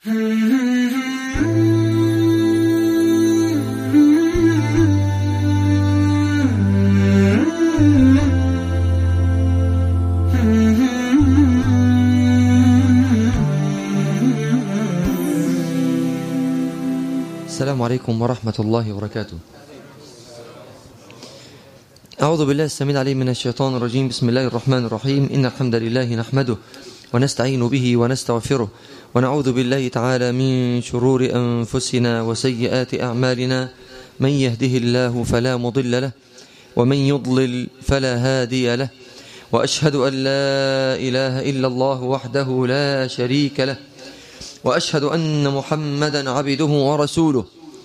السلام عليكم ورحمة الله وبركاته أعوذ بالله السميع العليم من الشيطان الرجيم بسم الله الرحمن الرحيم إن الحمد لله نحمده ونستعين به ونستغفره ونعوذ بالله تعالى من شرور أنفسنا وسيئات أعمالنا من يهده الله فلا مضل له ومن يضلل فلا هادي له وأشهد أن لا إله إلا الله وحده لا شريك له وأشهد أن محمدا عبده ورسوله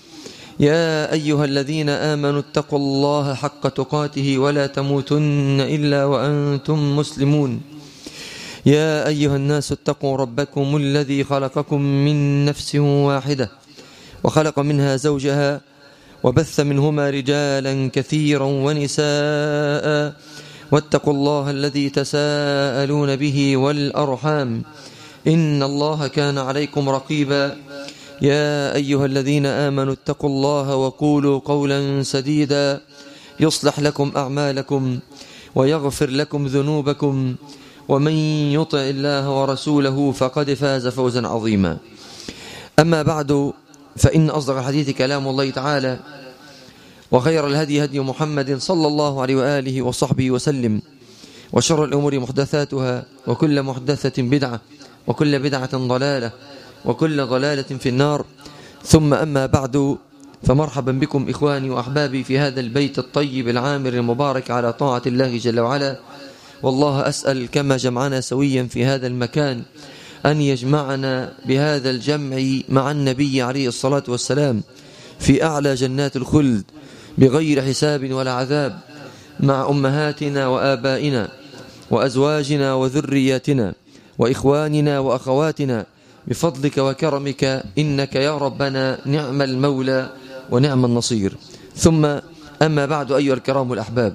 يا أيها الذين آمنوا اتقوا الله حق تقاته ولا تموتن إلا وأنتم مسلمون يا أيها الناس اتقوا ربكم الذي خلقكم من نفس واحدة وخلق منها زوجها وبث منهما رجالا كثيرا ونساء واتقوا الله الذي تساءلون به والأرحام إن الله كان عليكم رقيبا يا أيها الذين آمنوا اتقوا الله وقولوا قولا سديدا يصلح لكم أعمالكم ويغفر لكم ذنوبكم ومن يطع الله ورسوله فقد فاز فوزا عظيما أما بعد فإن أصدق الحديث كلام الله تعالى وخير الهدي هدي محمد صلى الله عليه وآله وصحبه وسلم وشر الأمور محدثاتها وكل محدثة بدعة وكل بدعة ضلالة وكل ضلالة في النار ثم أما بعد فمرحبا بكم إخواني وأحبابي في هذا البيت الطيب العامر المبارك على طاعة الله جل وعلا والله أسأل كما جمعنا سويا في هذا المكان أن يجمعنا بهذا الجمع مع النبي عليه الصلاة والسلام في أعلى جنات الخلد بغير حساب ولا عذاب مع أمهاتنا وآبائنا وأزواجنا وذرياتنا وإخواننا وأخواتنا بفضلك وكرمك إنك يا ربنا نعم المولى ونعم النصير ثم أما بعد أيها الكرام الأحباب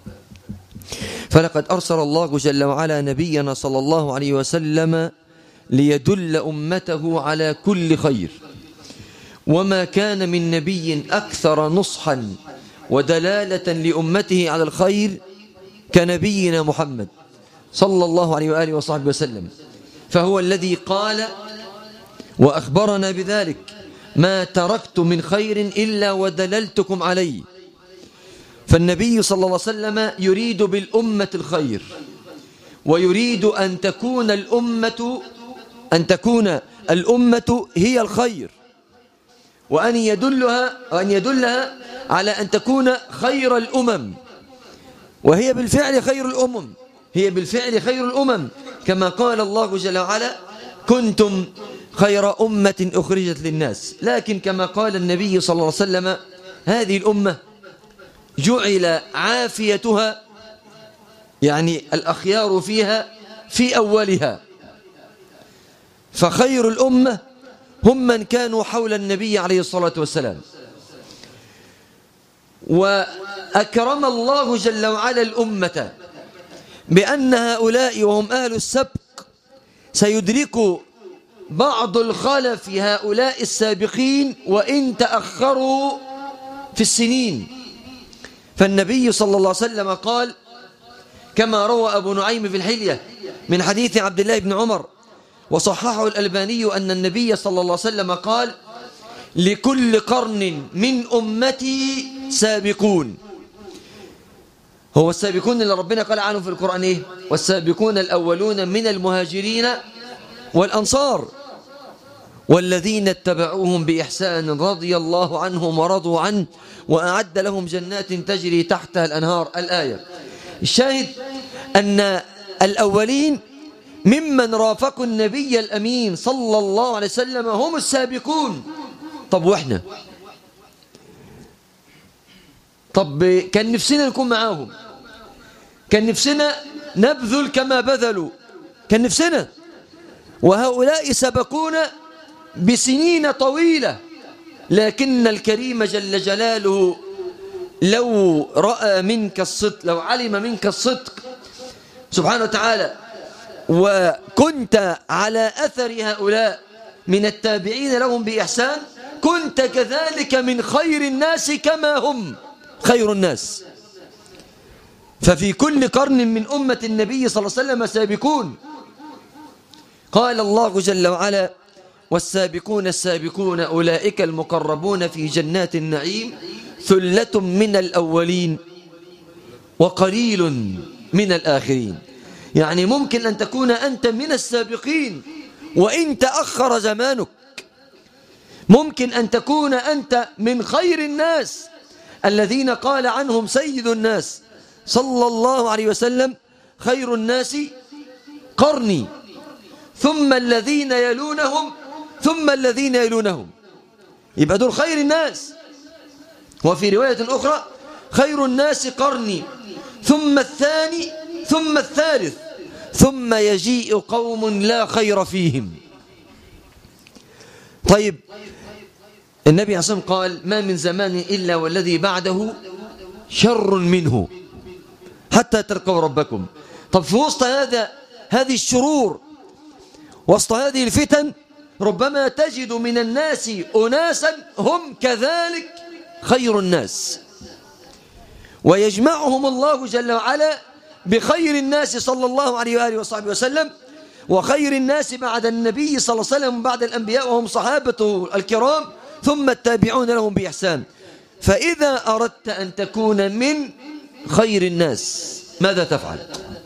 فلقد أرسل الله جل وعلا نبينا صلى الله عليه وسلم ليدل أمته على كل خير وما كان من نبي أكثر نصحا ودلالة لأمته على الخير كنبينا محمد صلى الله عليه وآله وصحبه وسلم فهو الذي قال وأخبرنا بذلك ما تركت من خير إلا ودللتكم عليه فالنبي صلى الله عليه وسلم يريد بالأمة الخير ويريد أن تكون الأمة أن تكون الأمة هي الخير وأن يدلها وأن يدلها على أن تكون خير الأمم وهي بالفعل خير الأمم هي بالفعل خير الأمم كما قال الله جل وعلا كنتم خير أمة أخرجت للناس لكن كما قال النبي صلى الله عليه وسلم هذه الأمة جعل عافيتها يعني الأخيار فيها في أولها فخير الأمة هم من كانوا حول النبي عليه الصلاة والسلام وأكرم الله جل وعلا الأمة بأن هؤلاء وهم أهل السبق سيدركوا بعض الخلف هؤلاء السابقين وإن تأخروا في السنين فالنبي صلى الله عليه وسلم قال كما روى أبو نعيم في الحلية من حديث عبد الله بن عمر وصححه الألباني أن النبي صلى الله عليه وسلم قال لكل قرن من أمتي سابقون هو السابقون اللي ربنا قال عنهم في القرآن إيه؟ والسابقون الأولون من المهاجرين والأنصار والذين اتبعوهم بإحسان رضي الله عنهم ورضوا عنه وأعد لهم جنات تجري تحتها الأنهار الآية الشاهد أن الأولين ممن رافقوا النبي الأمين صلى الله عليه وسلم هم السابقون طب وإحنا طب كان نفسنا نكون معاهم كان نفسنا نبذل كما بذلوا كان نفسنا وهؤلاء سبقونا بسنين طويلة لكن الكريم جل جلاله لو رأى منك الصدق لو علم منك الصدق سبحانه وتعالى وكنت على أثر هؤلاء من التابعين لهم بإحسان كنت كذلك من خير الناس كما هم خير الناس ففي كل قرن من أمة النبي صلى الله عليه وسلم سابقون قال الله جل وعلا والسابقون السابقون أولئك المقربون في جنات النعيم ثلة من الأولين وقليل من الآخرين يعني ممكن أن تكون أنت من السابقين وإن تأخر زمانك ممكن أن تكون أنت من خير الناس الذين قال عنهم سيد الناس صلى الله عليه وسلم خير الناس قرني ثم الذين يلونهم ثم الذين يلونهم يبقى دول خير الناس وفي رواية أخرى خير الناس قرني ثم الثاني ثم الثالث ثم يجيء قوم لا خير فيهم طيب النبي عليه الصلاة قال ما من زمان إلا والذي بعده شر منه حتى تلقوا ربكم طب في وسط هذا هذه الشرور وسط هذه الفتن ربما تجد من الناس أناسا هم كذلك خير الناس ويجمعهم الله جل وعلا بخير الناس صلى الله عليه وآله وصحبه وسلم وخير الناس بعد النبي صلى الله عليه وسلم بعد الأنبياء وهم صحابته الكرام ثم التابعون لهم بإحسان فإذا أردت أن تكون من خير الناس ماذا تفعل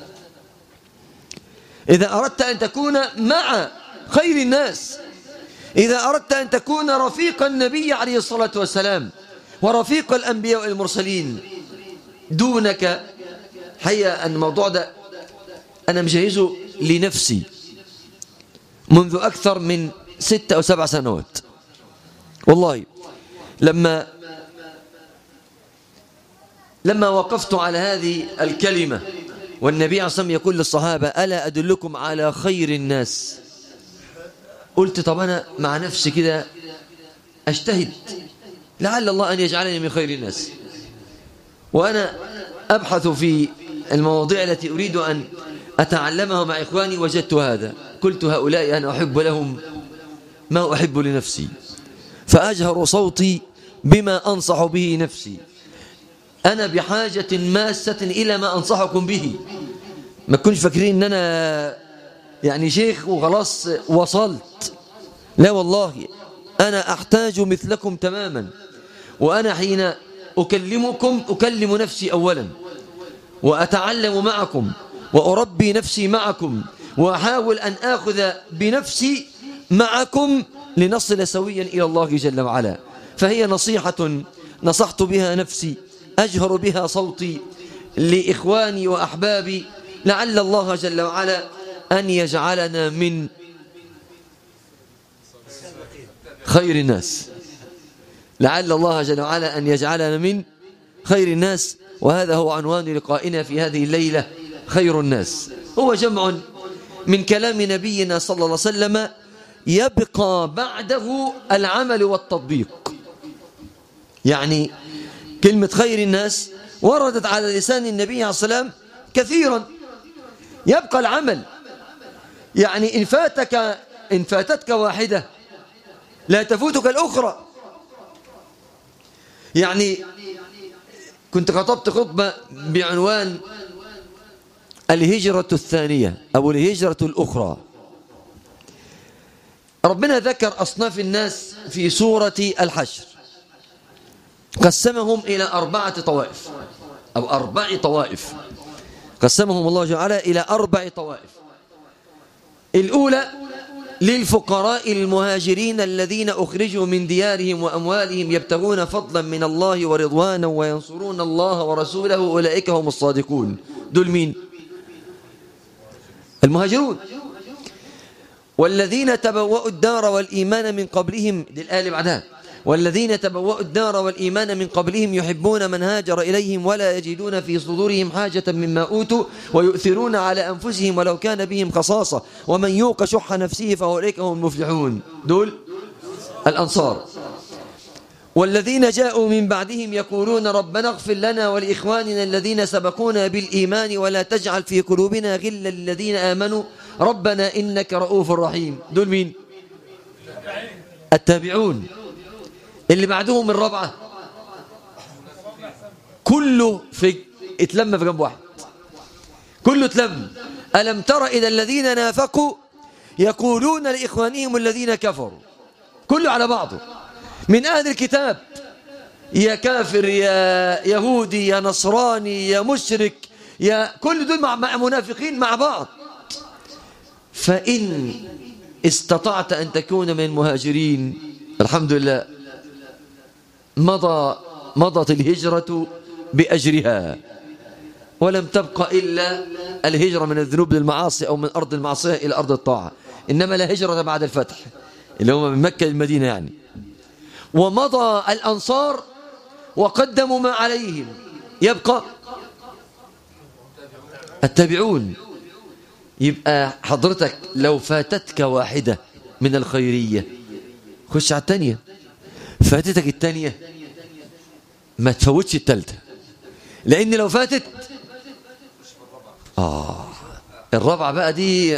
إذا أردت أن تكون مع خير الناس إذا أردت أن تكون رفيق النبي عليه الصلاة والسلام ورفيق الأنبياء والمرسلين دونك حقيقة أن الموضوع ده أنا مجهزه لنفسي منذ أكثر من ست أو سبع سنوات والله لما لما وقفت على هذه الكلمة والنبي عليه الصلاة والسلام يقول للصحابة ألا أدلكم على خير الناس قلت طب أنا مع نفسي كده أجتهد لعل الله أن يجعلني من خير الناس وأنا أبحث في المواضيع التي أريد أن أتعلمها مع إخواني وجدت هذا قلت هؤلاء أنا أحب لهم ما أحب لنفسي فأجهر صوتي بما أنصح به نفسي أنا بحاجة ماسة إلى ما أنصحكم به ما تكونش فاكرين أن أنا يعني شيخ وخلاص وصلت لا والله أنا أحتاج مثلكم تماما وأنا حين أكلمكم أكلم نفسي أولا وأتعلم معكم وأربي نفسي معكم وأحاول أن آخذ بنفسي معكم لنصل سويا إلى الله جل وعلا فهي نصيحة نصحت بها نفسي أجهر بها صوتي لإخواني وأحبابي لعل الله جل وعلا أن يجعلنا من خير الناس لعل الله جل وعلا أن يجعلنا من خير الناس وهذا هو عنوان لقائنا في هذه الليلة خير الناس هو جمع من كلام نبينا صلى الله عليه وسلم يبقى بعده العمل والتطبيق يعني كلمة خير الناس وردت على لسان النبي عليه السلام كثيرا يبقى العمل يعني إن فاتك إن فاتتك واحدة لا تفوتك الأخرى يعني كنت خطبت خطبة بعنوان الهجرة الثانية أو الهجرة الأخرى ربنا ذكر أصناف الناس في سورة الحشر قسمهم إلى أربعة طوائف أو أربع طوائف قسمهم الله جل إلى أربع طوائف الأولى للفقراء المهاجرين الذين أخرجوا من ديارهم وأموالهم يبتغون فضلا من الله ورضوانا وينصرون الله ورسوله أولئك هم الصادقون دول مين المهاجرون والذين تبوأوا الدار والإيمان من قبلهم للآل بعدها والذين تبوأوا الدار والإيمان من قبلهم يحبون من هاجر إليهم ولا يجدون في صدورهم حاجة مما أوتوا ويؤثرون على أنفسهم ولو كان بهم خصاصة ومن يوق شح نفسه فأولئك هم المفلحون دول الأنصار والذين جاءوا من بعدهم يقولون ربنا اغفر لنا ولإخواننا الذين سبقونا بالإيمان ولا تجعل في قلوبنا غلا للذين آمنوا ربنا إنك رؤوف رحيم دول مين التابعون اللي بعدهم الرابعة كله في اتلم في جنب واحد كله اتلم ألم تر إلى الذين نافقوا يقولون لإخوانهم الذين كفروا كله على بعضه من أهل الكتاب يا كافر يا يهودي يا نصراني يا مشرك يا كل دول مع منافقين مع بعض فإن استطعت أن تكون من المهاجرين الحمد لله مضى مضت الهجرة بأجرها ولم تبقى إلا الهجرة من الذنوب للمعاصي أو من أرض المعصية إلى أرض الطاعة إنما لا هجرة بعد الفتح اللي هم من مكة للمدينة يعني ومضى الأنصار وقدموا ما عليهم يبقى التابعون يبقى حضرتك لو فاتتك واحدة من الخيرية خش على التانية فاتتك التانية ما تفوتش التالتة لأن لو فاتت آه الرابعة بقى دي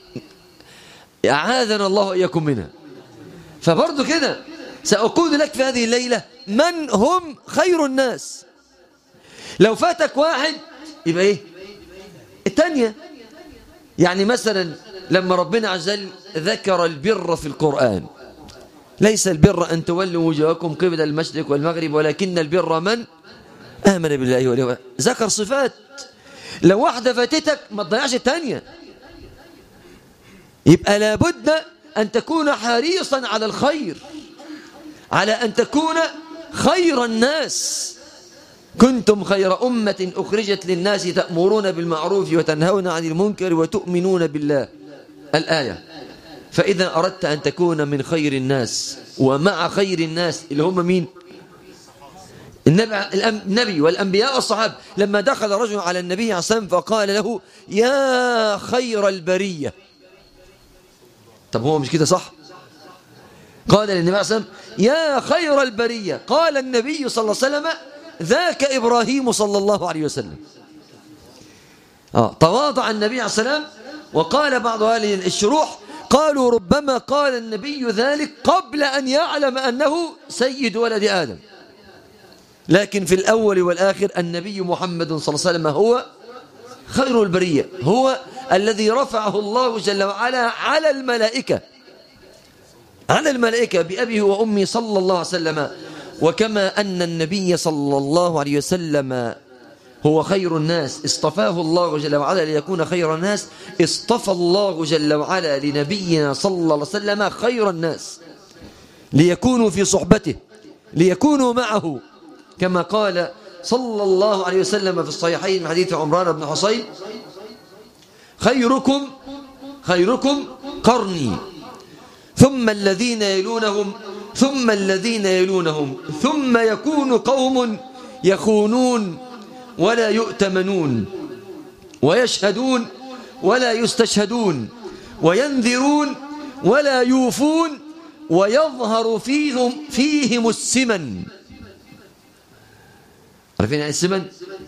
أعاذنا الله إياكم منها فبرضو كده سأقول لك في هذه الليلة من هم خير الناس لو فاتك واحد يبقى ايه الثانية يعني مثلا لما ربنا عز وجل ذكر البر في القرآن ليس البر أن تولوا وجوهكم قبل المشرق والمغرب ولكن البر من آمن بالله واليوم ذكر صفات لو واحدة فاتتك ما تضيعش الثانية يبقى لابد أن تكون حريصا على الخير على أن تكون خير الناس كنتم خير أمة أخرجت للناس تأمرون بالمعروف وتنهون عن المنكر وتؤمنون بالله الآية فإذا أردت أن تكون من خير الناس ومع خير الناس اللي هم مين النبي, النبي والأنبياء والصحابة لما دخل رجل على النبي عليه الصلاة والسلام فقال له يا خير البرية طب هو مش كده صح قال للنبي عليه الصلاة والسلام يا خير البرية قال النبي صلى الله عليه وسلم ذاك إبراهيم صلى الله عليه وسلم آه. تواضع النبي عليه السلام وقال بعض أهل الشروح قالوا ربما قال النبي ذلك قبل أن يعلم أنه سيد ولد آدم لكن في الأول والآخر النبي محمد صلى الله عليه وسلم هو خير البرية هو الذي رفعه الله جل وعلا على الملائكة على الملائكة بأبيه وأمي صلى الله عليه وسلم وكما أن النبي صلى الله عليه وسلم هو خير الناس اصطفاه الله جل وعلا ليكون خير الناس اصطفى الله جل وعلا لنبينا صلى الله عليه وسلم خير الناس ليكونوا في صحبته ليكونوا معه كما قال صلى الله عليه وسلم في الصحيحين من حديث عمران بن حصين خيركم خيركم قرني ثم الذين يلونهم ثم الذين يلونهم ثم يكون قوم يخونون ولا يؤتمنون ويشهدون ولا يستشهدون وينذرون ولا يوفون ويظهر فيهم فيهم السمن عارفين يعني السمن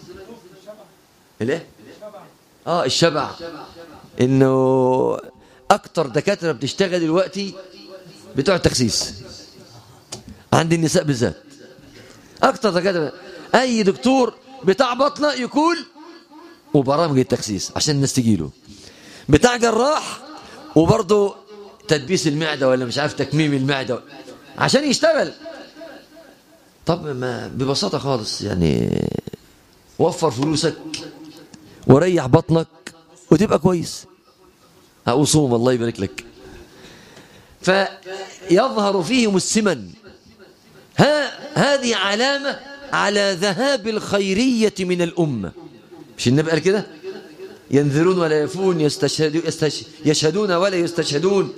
الايه اه الشبع انه اكتر دكاتره بتشتغل دلوقتي بتوع التخسيس عند النساء بالذات اكتر دكاتره اي دكتور بتاع بطنه يقول وبرامج التخسيس عشان الناس تجيله بتاع جراح وبرضه تدبيس المعده ولا مش عارف تكميم المعده عشان يشتغل طب ما ببساطه خالص يعني وفر فلوسك وريح بطنك وتبقى كويس أو صوم الله يبارك لك فيظهر فيهم السمن ها هذه علامة على ذهاب الخيرية من الأمة مش النبي قال كده ينذرون ولا يفون يستشهدون يشهدون ولا يستشهدون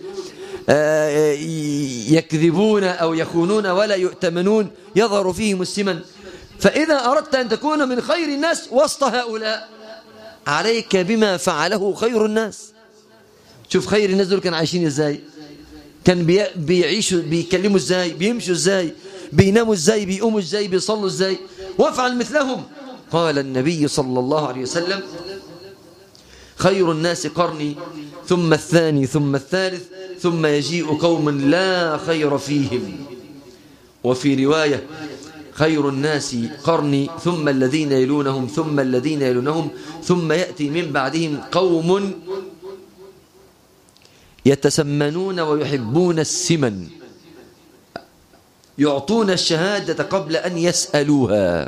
يكذبون أو يخونون ولا يؤتمنون يظهر فيهم السمن فإذا أردت أن تكون من خير الناس وسط هؤلاء عليك بما فعله خير الناس شوف خير الناس دول كانوا عايشين ازاي كان بي... بيعيشوا بيتكلموا ازاي بيمشوا ازاي بيناموا ازاي بيقوموا ازاي بيصلوا ازاي وافعل مثلهم قال النبي صلى الله عليه وسلم خير الناس قرني ثم الثاني ثم الثالث ثم يجيء قوم لا خير فيهم وفي رواية خير الناس قرني ثم الذين يلونهم ثم الذين يلونهم ثم يأتي من بعدهم قوم يتسمنون ويحبون السمن يعطون الشهادة قبل أن يسألوها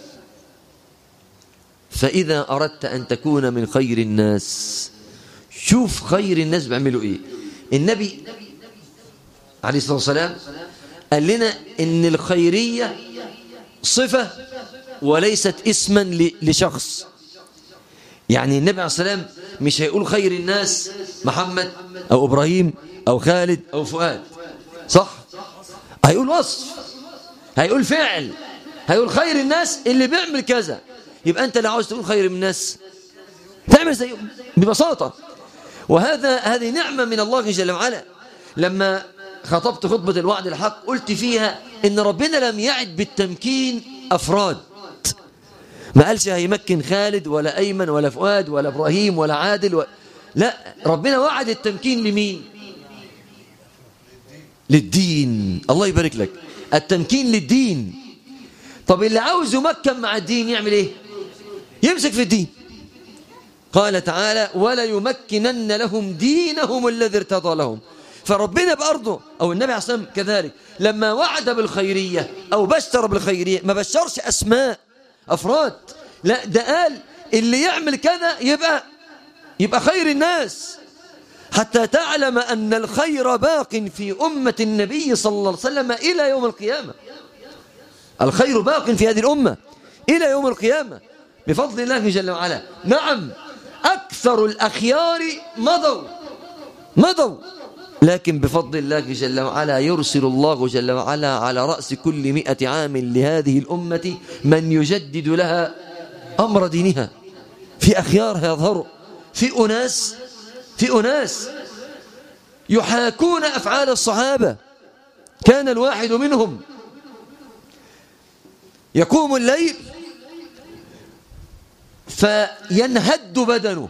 فإذا أردت أن تكون من خير الناس شوف خير الناس بيعملوا إيه النبي عليه الصلاة والسلام قال لنا إن الخيرية صفة وليست اسما لشخص يعني النبي عليه الصلاة والسلام مش هيقول خير الناس محمد أو إبراهيم أو خالد أو فؤاد صح هيقول وصف هيقول فعل هيقول خير الناس اللي بيعمل كذا يبقى أنت لو عاوز تقول خير من الناس تعمل زيهم ببساطة وهذا هذه نعمة من الله جل وعلا لما خطبت خطبة الوعد الحق قلت فيها إن ربنا لم يعد بالتمكين أفراد ما قالش هيمكن خالد ولا أيمن ولا فؤاد ولا إبراهيم ولا عادل و... لا ربنا وعد التمكين لمين للدين الله يبارك لك التمكين للدين طب اللي عاوز يمكن مع الدين يعمل ايه يمسك في الدين قال تعالى ولا يمكنن لهم دينهم الذي ارتضى لهم فربنا بأرضه أو النبي عليه الصلاة والسلام كذلك لما وعد بالخيرية أو بشر بالخيرية ما بشرش أسماء أفراد لا ده قال اللي يعمل كذا يبقى يبقى خير الناس حتى تعلم أن الخير باق في أمة النبي صلى الله عليه وسلم إلى يوم القيامة الخير باق في هذه الأمة إلى يوم القيامة بفضل الله جل وعلا نعم أكثر الأخيار مضوا مضوا لكن بفضل الله جل وعلا يرسل الله جل وعلا على رأس كل مئة عام لهذه الأمة من يجدد لها أمر دينها في أخيار يظهر في أناس في أناس يحاكون أفعال الصحابة كان الواحد منهم يقوم الليل فينهد بدنه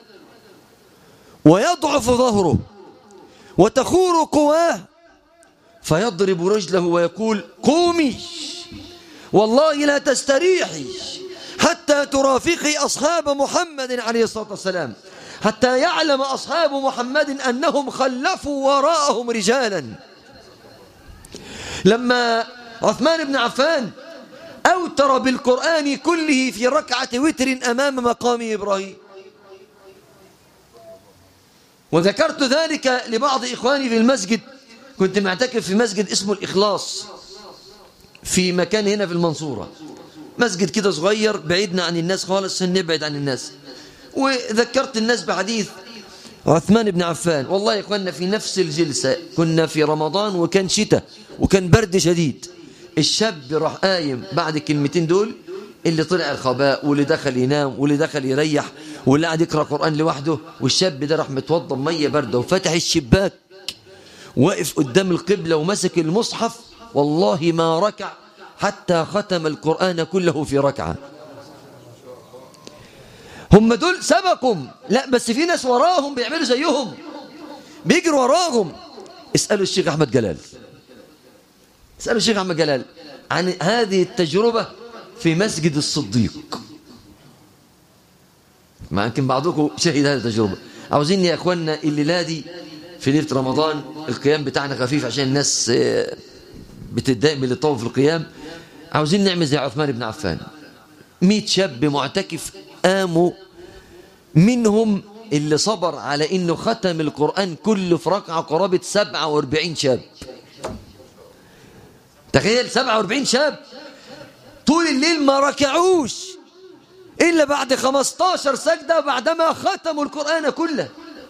ويضعف ظهره وتخور قواه فيضرب رجله ويقول قومي والله لا تستريحي حتى ترافقي أصحاب محمد عليه الصلاة والسلام حتى يعلم أصحاب محمد أنهم خلفوا وراءهم رجالا لما عثمان بن عفان أوتر بالقرآن كله في ركعة وتر أمام مقام إبراهيم وذكرت ذلك لبعض إخواني في المسجد كنت معتكف في مسجد اسمه الإخلاص في مكان هنا في المنصورة مسجد كده صغير بعيدنا عن الناس خالص نبعد عن الناس وذكرت الناس بحديث عثمان بن عفان والله يا اخواننا في نفس الجلسة كنا في رمضان وكان شتاء وكان برد شديد الشاب راح قايم بعد الكلمتين دول اللي طلع الخباء واللي دخل ينام واللي دخل يريح واللي قاعد يقرأ قرآن لوحده والشاب ده راح متوضى مية باردة وفتح الشباك واقف قدام القبلة ومسك المصحف والله ما ركع حتى ختم القرآن كله في ركعة هم دول سبقهم لا بس في ناس وراهم بيعملوا زيهم بيجروا وراهم اسألوا الشيخ أحمد جلال اسألوا الشيخ أحمد جلال عن هذه التجربة في مسجد الصديق ما يمكن بعضكم شهد هذه التجربة عاوزين يا أخوانا الليلة دي في ليلة رمضان القيام بتاعنا خفيف عشان الناس بتتضايق من الطوف في القيام عاوزين نعمل زي عثمان بن عفان 100 شاب معتكف قاموا منهم اللي صبر على انه ختم القرآن كله في ركعة قرابة 47 شاب تخيل 47 شاب طول الليل ما ركعوش إلا بعد 15 سجدة بعدما ختموا القرآن كله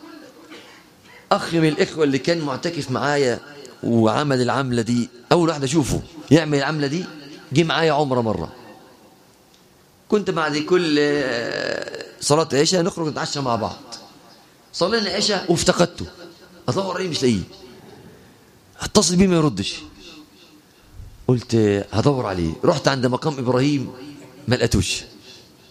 أخ من الإخوة اللي كان معتكف معايا وعمل العملة دي أول واحد أشوفه يعمل العملة دي جه معايا عمرة مرة كنت بعد كل صلاة العشاء نخرج نتعشى مع بعض صلينا العشاء وافتقدته أدور عليه مش لاقيه اتصل بيه ما يردش قلت هدور عليه رحت عند مقام إبراهيم ما لقيتوش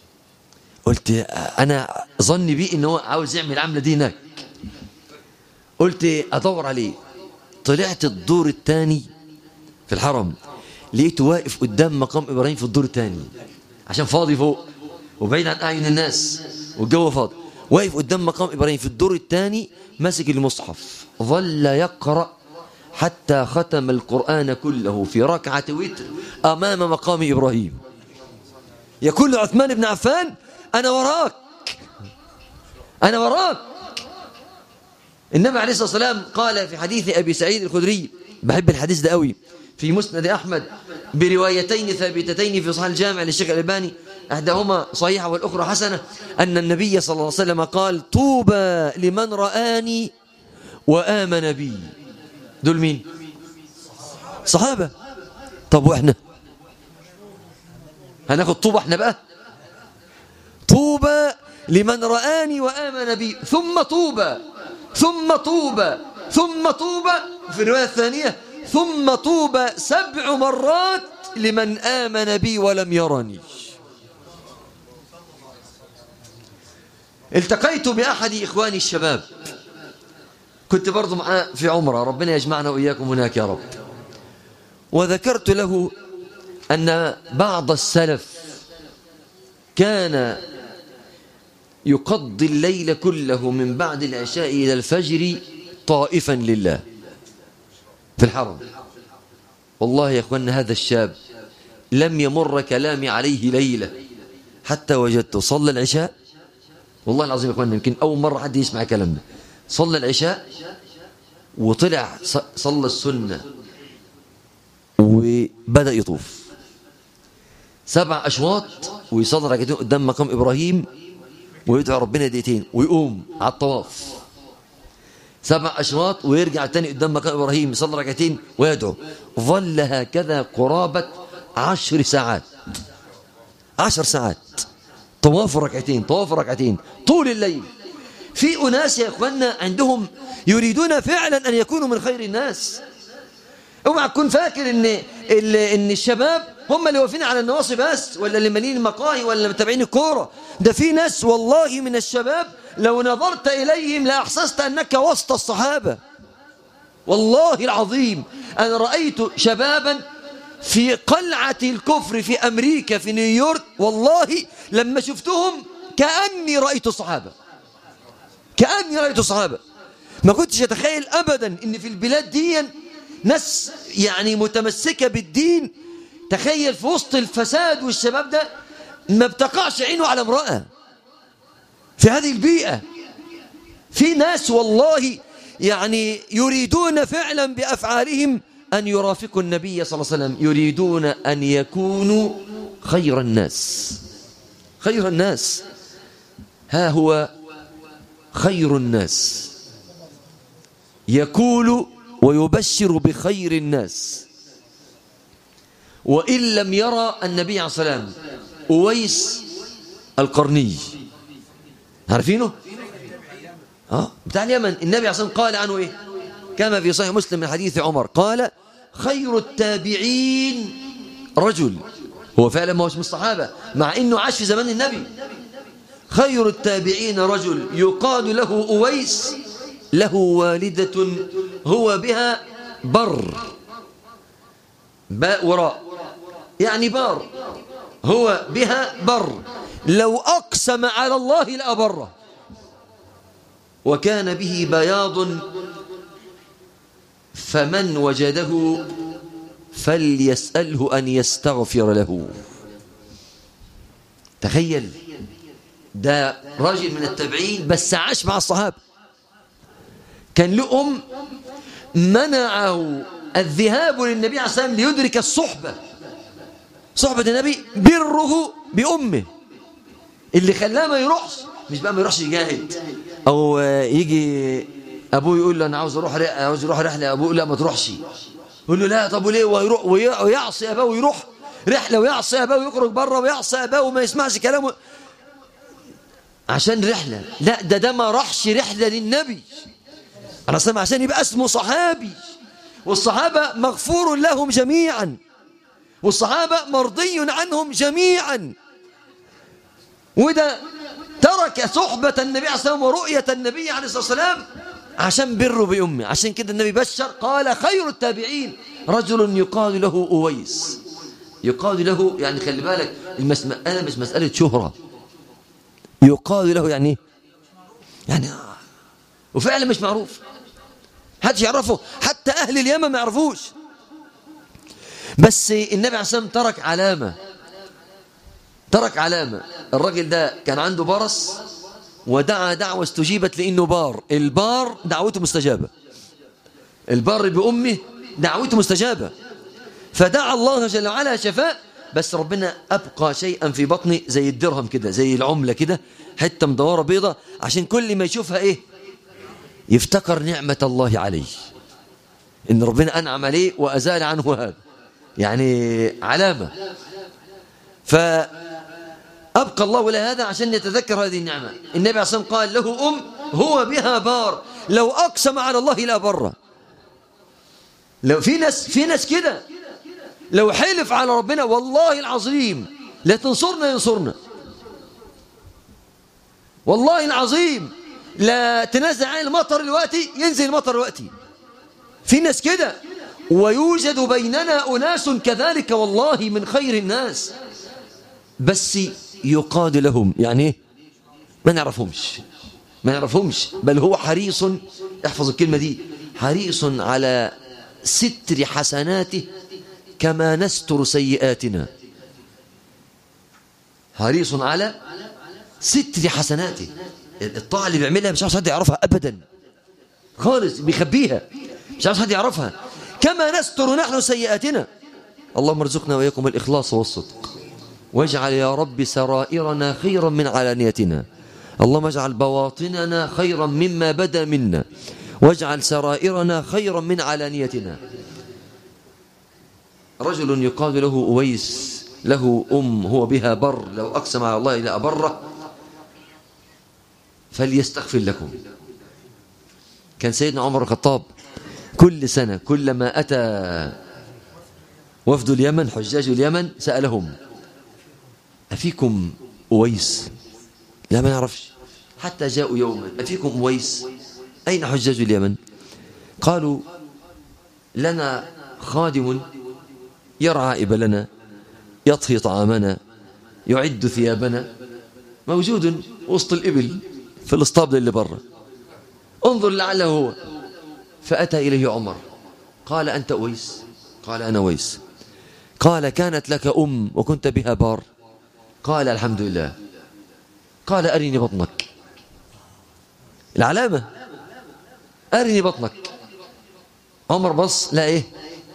قلت أنا ظني بيه إن هو عاوز يعمل العملة دي هناك قلت ادور عليه طلعت الدور الثاني في الحرم لقيته واقف قدام مقام ابراهيم في الدور الثاني عشان فاضي فوق وبعيد عن اعين الناس والجو فاضي واقف قدام مقام ابراهيم في الدور الثاني ماسك المصحف ظل يقرا حتى ختم القران كله في ركعه وتر امام مقام ابراهيم يقول عثمان بن عفان انا وراك انا وراك النبي عليه الصلاه والسلام قال في حديث ابي سعيد الخدري بحب الحديث ده قوي في مسند احمد بروايتين ثابتتين في صحيح الجامع للشيخ الالباني احداهما صحيحه والاخرى حسنه ان النبي صلى الله عليه وسلم قال طوبى لمن رآني وآمن بي دول مين صحابه طب واحنا هناخد طوبى احنا بقى طوبى لمن رآني وآمن بي ثم طوبى ثم طوبى ثم طوبى في الرواية الثانية ثم طوبى سبع مرات لمن آمن بي ولم يرني التقيت بأحد إخواني الشباب كنت برضو معاه في عمرة ربنا يجمعنا وإياكم هناك يا رب وذكرت له أن بعض السلف كان يقضي الليل كله من بعد العشاء إلى الفجر طائفا لله في الحرم والله يا أخوانا هذا الشاب لم يمر كلامي عليه ليلة حتى وجدته صلى العشاء والله العظيم يا أخوانا يمكن أول مرة حد يسمع كلامنا صلى العشاء وطلع صلى السنة وبدأ يطوف سبع أشواط ويصلي ركعتين قدام مقام إبراهيم ويدعو ربنا دقيقتين ويقوم على الطواف سبع أشواط ويرجع تاني قدام مقام إبراهيم يصلي ركعتين ويدعو ظل هكذا قرابة عشر ساعات عشر ساعات طواف ركعتين طواف ركعتين طول الليل في أناس يا إخوانا عندهم يريدون فعلا أن يكونوا من خير الناس اوعى تكون فاكر ان ان الشباب هم اللي واقفين على النواصي بس ولا اللي مالين المقاهي ولا متابعين الكوره ده في ناس والله من الشباب لو نظرت اليهم لاحسست انك وسط الصحابه والله العظيم انا رايت شبابا في قلعه الكفر في امريكا في نيويورك والله لما شفتهم كاني رايت الصحابه كاني رايت الصحابه ما كنتش اتخيل ابدا ان في البلاد دي ناس يعني متمسكة بالدين تخيل في وسط الفساد والشباب ده ما بتقعش عينه على امرأة في هذه البيئة في ناس والله يعني يريدون فعلا بأفعالهم أن يرافقوا النبي صلى الله عليه وسلم يريدون أن يكونوا خير الناس خير الناس ها هو خير الناس يقول ويبشر بخير الناس وإن لم يرى النبي عليه الصلاة والسلام أويس القرني عارفينه؟ اه بتاع اليمن النبي عليه الصلاة والسلام قال عنه إيه؟ كما في صحيح مسلم من حديث عمر قال خير التابعين رجل هو فعلا ما هوش من الصحابة مع إنه عاش في زمان النبي خير التابعين رجل يقال له أويس له والدة هو بها بر باء وراء يعني بار هو بها بر لو أقسم على الله لأبره وكان به بياض فمن وجده فليسأله أن يستغفر له تخيل ده راجل من التابعين بس عاش مع الصحابة كان له أم منعه الذهاب للنبي عليه الصلاة والسلام ليدرك الصحبة صحبة النبي بره بأمه اللي خلاه ما يروحش مش بقى ما يروحش يجاهد أو يجي أبوه يقول له أنا عاوز أروح عاوز أروح رحلة أبوه لا ما تروحش يقول له لا طب وليه ويروح ويعصي أباه ويروح رحلة ويعصي أباه ويخرج بره ويعصي أباه وما يسمعش كلامه عشان رحلة لا ده ده ما راحش رحلة للنبي أنا سمع عشان يبقى اسمه صحابي والصحابة مغفور لهم جميعا والصحابة مرضي عنهم جميعا وده ترك صحبة النبي عليه الصلاة والسلام ورؤية النبي عليه الصلاة والسلام عشان بره بأمه عشان كده النبي بشر قال خير التابعين رجل يقال له أويس يقال له يعني خلي بالك المسألة مش مسألة شهرة يقال له يعني يعني وفعلا مش معروف حدش يعرفه حتى أهل اليمن ما يعرفوش بس النبي عليه الصلاة والسلام ترك علامة ترك علامة الراجل ده كان عنده برص ودعا دعوة استجيبت لأنه بار البار دعوته مستجابة البار بأمه دعوته مستجابة فدعا الله جل وعلا شفاء بس ربنا أبقى شيئا في بطني زي الدرهم كده زي العملة كده حتة مدورة بيضة عشان كل ما يشوفها إيه يفتكر نعمة الله عليه إن ربنا أنعم عليه وأزال عنه هذا يعني علامة فأبقى الله له هذا عشان يتذكر هذه النعمة النبي عليه الصلاة والسلام قال له أم هو بها بار لو أقسم على الله لا بره لو في ناس في ناس كده لو حلف على ربنا والله العظيم لا تنصرنا ينصرنا والله العظيم لا تنزل عليه المطر دلوقتي ينزل المطر دلوقتي في ناس كده ويوجد بيننا أناس كذلك والله من خير الناس بس يقاد لهم يعني ايه ما نعرفهمش ما نعرفهمش بل هو حريص احفظ الكلمة دي حريص على ستر حسناته كما نستر سيئاتنا حريص على ستر حسناته الطاعة اللي بيعملها مش عاوز حد يعرفها أبدا خالص بيخبيها مش عاوز حد يعرفها كما نستر نحن سيئاتنا اللهم ارزقنا وإياكم الإخلاص والصدق واجعل يا رب سرائرنا خيرا من علانيتنا اللهم اجعل بواطننا خيرا مما بدا منا واجعل سرائرنا خيرا من علانيتنا رجل يقال له أويس له أم هو بها بر لو أقسم على الله إلى أبره فليستغفر لكم كان سيدنا عمر الخطاب كل سنة كلما أتى وفد اليمن حجاج اليمن سألهم أفيكم أويس لا ما نعرفش حتى جاءوا يوما أفيكم أويس أين حجاج اليمن قالوا لنا خادم يرعى إبلنا يطهي طعامنا يعد ثيابنا موجود وسط الإبل في الاسطابل اللي برا انظر لعله هو فأتى إليه عمر قال أنت أويس قال أنا أويس قال كانت لك أم وكنت بها بار قال الحمد لله قال أرني بطنك العلامة أرني بطنك عمر بص لا إيه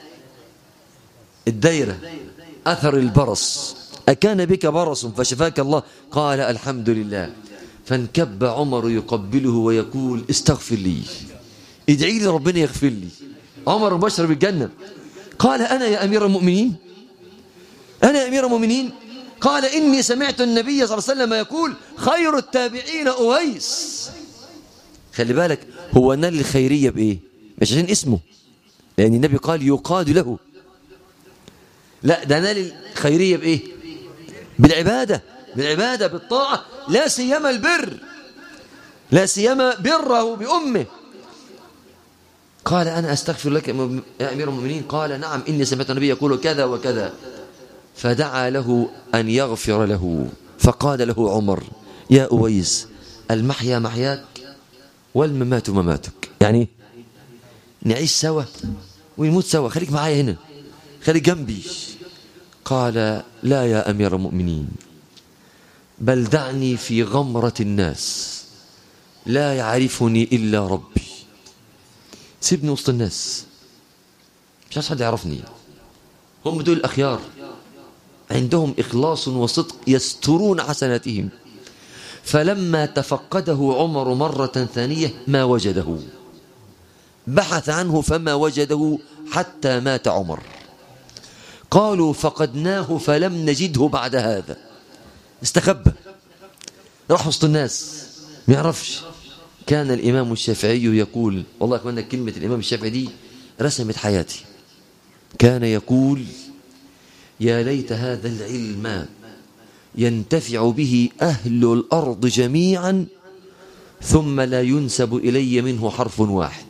الدايرة أثر البرص أكان بك برص فشفاك الله قال الحمد لله فانكب عمر يقبله ويقول استغفر لي ادعي لي ربنا يغفر لي عمر بشر بالجنة قال أنا يا أمير المؤمنين أنا يا أمير المؤمنين قال إني سمعت النبي صلى الله عليه وسلم يقول خير التابعين أويس خلي بالك هو نال الخيرية بإيه مش عشان اسمه لأن النبي قال يقاد له لا ده نال الخيرية بإيه بالعبادة بالعبادة بالطاعة لا سيما البر لا سيما بره بأمه قال أنا أستغفر لك يا أمير المؤمنين قال نعم إني سمعت النبي يقول كذا وكذا فدعا له أن يغفر له فقال له عمر يا أويس المحيا محياك والممات مماتك يعني نعيش سوا ونموت سوا خليك معايا هنا خليك جنبي قال لا يا أمير المؤمنين بل دعني في غمرة الناس لا يعرفني إلا ربي سيبني وسط الناس مش عايز حد يعرفني هم دول الأخيار عندهم إخلاص وصدق يسترون حسناتهم فلما تفقده عمر مرة ثانية ما وجده بحث عنه فما وجده حتى مات عمر قالوا فقدناه فلم نجده بعد هذا استخبى راح وسط الناس ما يعرفش كان الإمام الشافعي يقول والله أتمنى كلمة الإمام الشافعي دي رسمت حياتي كان يقول يا ليت هذا العلم ينتفع به أهل الأرض جميعا ثم لا ينسب إلي منه حرف واحد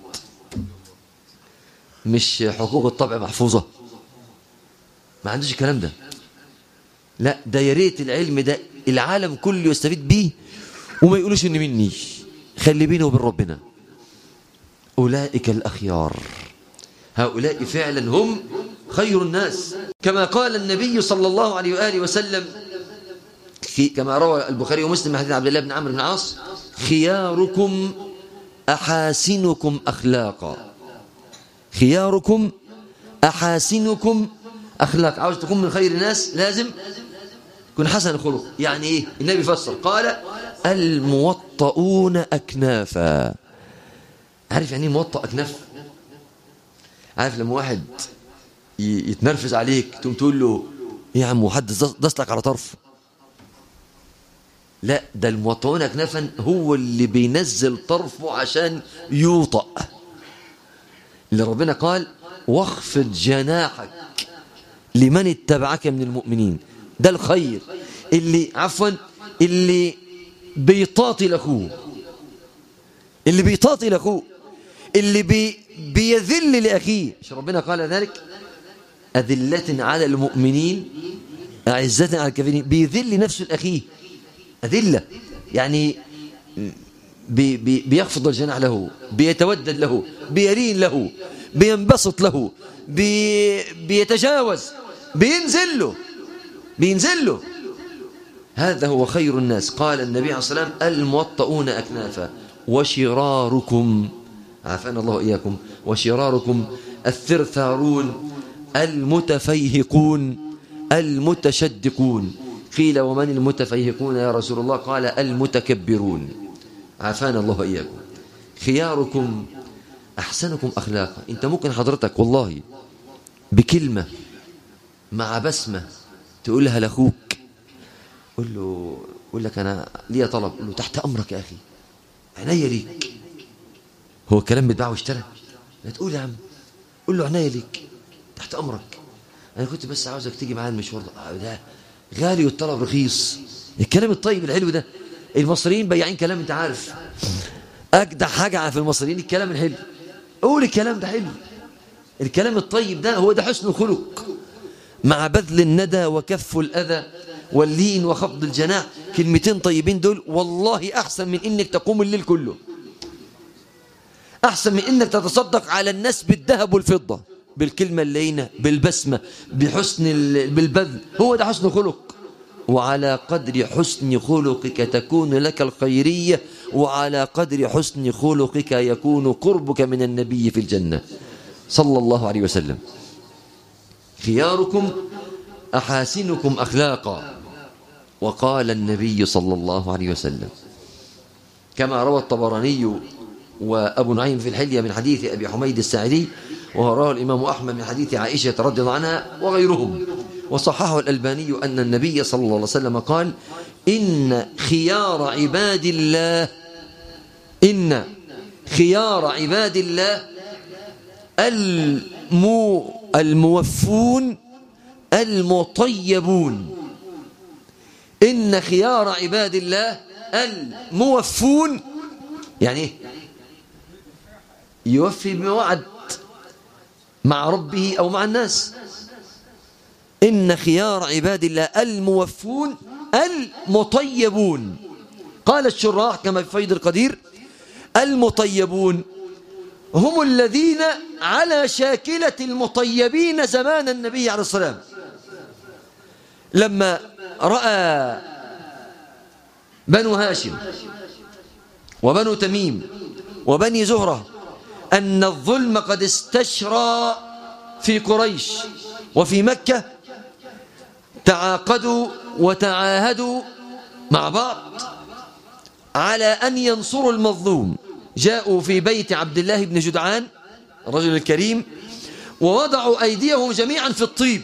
مش حقوق الطبع محفوظة ما عندوش الكلام ده لا ده يا ريت العلم ده العالم كله يستفيد بيه وما يقولوش ان مني خلي بينه وبين ربنا أولئك الأخيار هؤلاء فعلا هم خير الناس كما قال النبي صلى الله عليه وآله وسلم في كما روى البخاري ومسلم من حديث عبد الله بن عمرو بن العاص خياركم أحاسنكم أخلاقا خياركم أحاسنكم أخلاق عاوز تكون من خير الناس لازم يكون حسن الخلق يعني إيه النبي فسر قال الموطؤون أكنافا عارف يعني ايه موطأ أكناف عارف لما واحد يتنرفز عليك تقوم تقول له ايه يا عم وحد دسلك على طرف لا ده الموطئون أكنافا هو اللي بينزل طرفه عشان يوطأ اللي ربنا قال واخفض جناحك لمن اتبعك من المؤمنين ده الخير اللي عفوا اللي بيطاطي اخوه اللي بيطاطي اخوه اللي بي بيذل لاخيه مش ربنا قال ذلك أذلة على المؤمنين أعزة على الكافرين بيذل نفسه لأخيه أذلة يعني بي بي بيخفض الجناح له بيتودد له بيرين له بينبسط له بي بيتجاوز بينزل له بينزل له هذا هو خير الناس قال النبي عليه الصلاة والسلام الموطؤون أكنافا وشراركم عافانا الله إياكم وشراركم الثرثارون المتفيهقون المتشدقون قيل ومن المتفيهقون يا رسول الله قال المتكبرون عافانا الله إياكم خياركم أحسنكم أخلاقا أنت ممكن حضرتك والله بكلمة مع بسمة تقولها لأخوك قول له قول لك أنا ليا طلب قول له تحت أمرك يا أخي عناية ليك هو الكلام بيتباع واشترى لا تقول يا عم قول له عناية ليك تحت أمرك أنا كنت بس عاوزك تيجي معايا المشوار ده ده غالي والطلب رخيص الكلام الطيب الحلو ده المصريين بياعين كلام انت عارف أجدع حاجة في المصريين الكلام الحلو قول الكلام ده حلو الكلام الطيب ده هو ده حسن الخلق مع بذل الندى وكف الأذى واللين وخفض الجناح كلمتين طيبين دول والله أحسن من إنك تقوم الليل كله أحسن من إنك تتصدق على الناس بالذهب والفضة بالكلمة اللينة بالبسمة بحسن بالبذل هو ده حسن خلق وعلى قدر حسن خلقك تكون لك الخيرية وعلى قدر حسن خلقك يكون قربك من النبي في الجنة صلى الله عليه وسلم خياركم أحاسنكم أخلاقا وقال النبي صلى الله عليه وسلم كما روى الطبراني وأبو نعيم في الحلية من حديث أبي حميد الساعدي ورواه الإمام أحمد من حديث عائشة رضي الله عنها وغيرهم وصححه الألباني أن النبي صلى الله عليه وسلم قال إن خيار عباد الله إن خيار عباد الله المو الموفون المطيبون إن خيار عباد الله الموفون يعني ايه يوفي بما وعد مع ربه أو مع الناس إن خيار عباد الله الموفون المطيبون قال الشراح كما في فيض القدير المطيبون هم الذين على شاكلة المطيبين زمان النبي عليه الصلاة لما رأى بنو هاشم وبنو تميم وبني زهرة أن الظلم قد استشرى في قريش وفي مكة تعاقدوا وتعاهدوا مع بعض على أن ينصروا المظلوم جاءوا في بيت عبد الله بن جدعان الرجل الكريم ووضعوا أيديهم جميعا في الطيب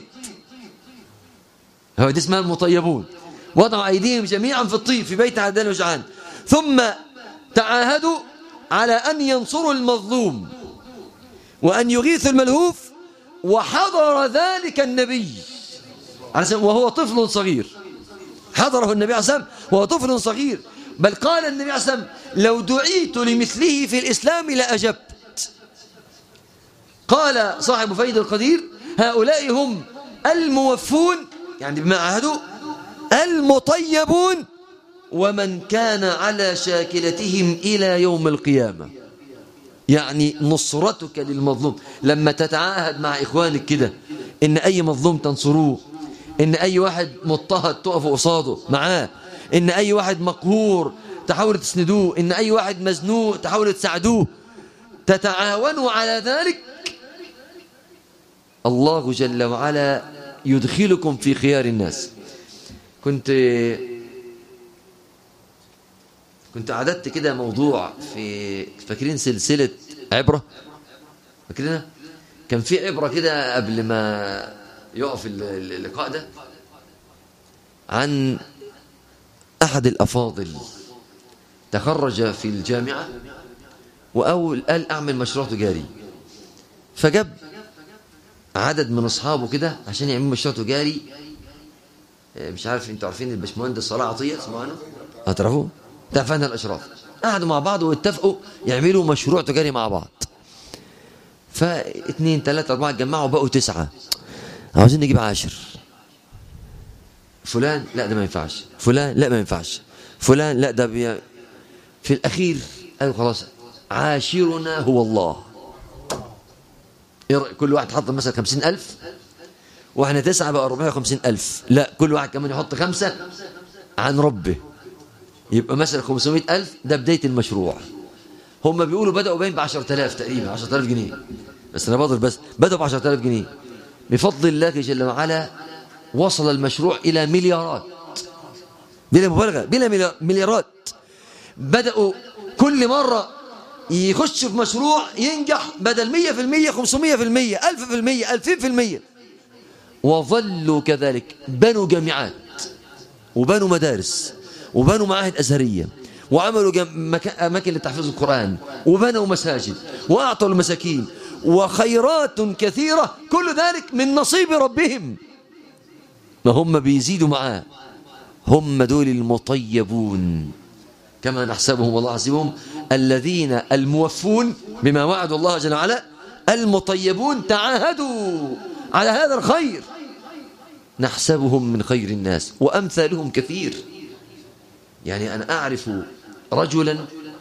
هو دي اسمها المطيبون وضعوا أيديهم جميعا في الطيب في بيت عبد الله بن جدعان ثم تعاهدوا على أن ينصروا المظلوم وأن يغيثوا الملهوف وحضر ذلك النبي وهو طفل صغير حضره النبي عليه الصلاة والسلام وهو طفل صغير بل قال النبي عليه الصلاة والسلام لو دعيت لمثله في الإسلام لأجبت قال صاحب فيد القدير هؤلاء هم الموفون يعني بما عهدوا المطيبون ومن كان على شاكلتهم إلى يوم القيامة يعني نصرتك للمظلوم لما تتعاهد مع إخوانك كده إن أي مظلوم تنصروه إن أي واحد مضطهد تقفوا قصاده معاه إن أي واحد مقهور تحاولوا تسندوه إن أي واحد مزنوق تحاولوا تساعدوه تتعاونوا على ذلك الله جل وعلا يدخلكم في خيار الناس كنت كنت عددت كده موضوع في فاكرين سلسلة عبرة فاكرينها كان في عبرة كده قبل ما يقف اللقاء ده عن أحد الأفاضل تخرج في الجامعة وأول قال أعمل مشروع تجاري فجاب عدد من أصحابه كده عشان يعملوا مشروع تجاري مش عارف انتوا عارفين الباشمهندس صلاح عطية اسمه عنه هتعرفوه تعرفين الأشراف قعدوا مع بعض واتفقوا يعملوا مشروع تجاري مع بعض فاثنين ثلاثة أربعة اتجمعوا بقوا تسعة عاوزين نجيب عاشر فلان لا ده ما ينفعش فلان لا ما ينفعش فلان لا ده بي... في الأخير قالوا خلاص عاشرنا هو الله كل واحد حط مثلا خمسين ألف واحنا تسعة بقى أربعمائة وخمسين ألف لا كل واحد كمان يحط خمسة عن ربه يبقى مثلا خمسمائة ألف ده بداية المشروع هم بيقولوا بدأوا باين ب 10000 تقريبا 10000 جنيه بس أنا بضرب بس بدأوا ب 10000 جنيه بفضل الله جل وعلا وصل المشروع إلى مليارات بلا مبالغة بلا مليارات بدأوا كل مرة يخش في مشروع ينجح بدل 100% 500% 1000% 2000% وظلوا كذلك بنوا جامعات وبنوا مدارس وبنوا معاهد أزهرية وعملوا أماكن لتحفيظ القرآن وبنوا مساجد وأعطوا المساكين وخيرات كثيرة كل ذلك من نصيب ربهم ما هم بيزيدوا معاه هم دول المطيبون كما نحسبهم والله حسبهم الذين الموفون بما وعدوا الله جل وعلا المطيبون تعاهدوا على هذا الخير نحسبهم من خير الناس وأمثالهم كثير يعني أنا أعرف رجلا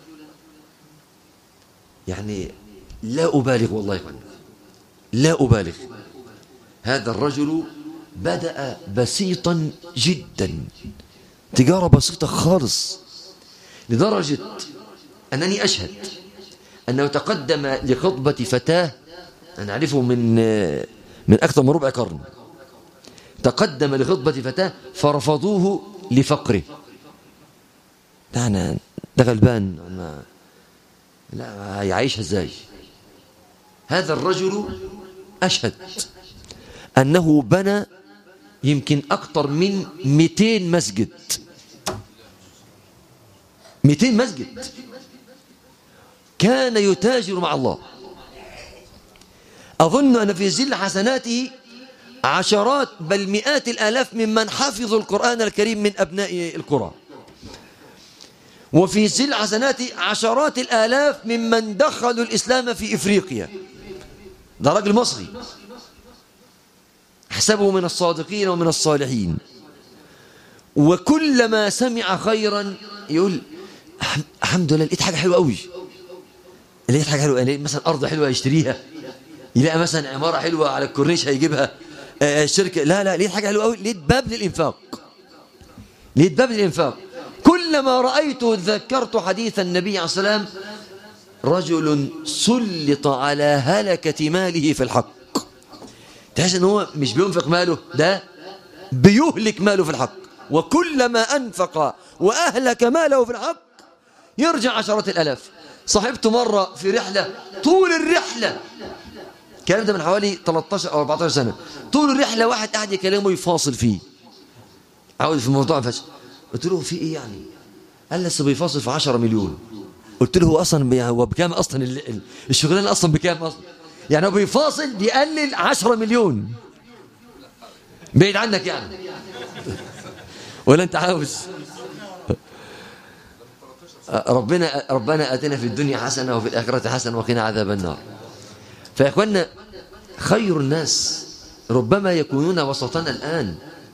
يعني لا أبالغ والله يا لا أبالغ هذا الرجل بدأ بسيطا جدا تجارة بسيطة خالص لدرجة أنني أشهد أنه تقدم لخطبة فتاة أنا أعرفه من من أكثر من ربع قرن تقدم لخطبة فتاة فرفضوه لفقره ده أنا ده غلبان ما لا هيعيشها ازاي هذا الرجل أشهد أنه بنى يمكن أكثر من 200 مسجد 200 مسجد كان يتاجر مع الله أظن أن في زل حسناته عشرات بل مئات الآلاف ممن حفظوا القرآن الكريم من أبناء القرى وفي زل حسنات عشرات الآلاف ممن دخلوا الإسلام في إفريقيا ده راجل مصري حسبه من الصادقين ومن الصالحين وكلما سمع خيرا يقول الحمد لله لقيت حاجة حلوة قوي لقيت حاجة حلوة لقيت مثلا أرض حلوة يشتريها يلاقي مثلا عمارة حلوة على الكورنيش هيجيبها الشركة لا لا لقيت حاجة حلوة قوي لقيت باب للإنفاق لقيت باب للإنفاق كلما رأيته ذكرت حديث النبي عليه السلام رجل سلط على هلكة ماله في الحق تحس ان هو مش بينفق ماله ده بيهلك ماله في الحق وكلما أنفق وأهلك ماله في الحق يرجع عشرات الألاف صاحبته مرة في رحلة طول الرحلة الكلام ده من حوالي 13 أو 14 سنة طول الرحلة واحد قاعد يكلمه يفاصل فيه عاوز في موضوع فشل قلت له في ايه يعني قال لسه بيفاصل في 10 مليون قلت له هو اصلا هو بكام اصلا الشغلانه اصلا بكام اصلا يعني هو بيفاصل بيقلل 10 مليون بعيد عنك يعني ولا انت عاوز ربنا ربنا اتنا في الدنيا حسنه وفي الاخره حسنه وقنا عذاب النار فيا اخوانا خير الناس ربما يكونون وسطنا الان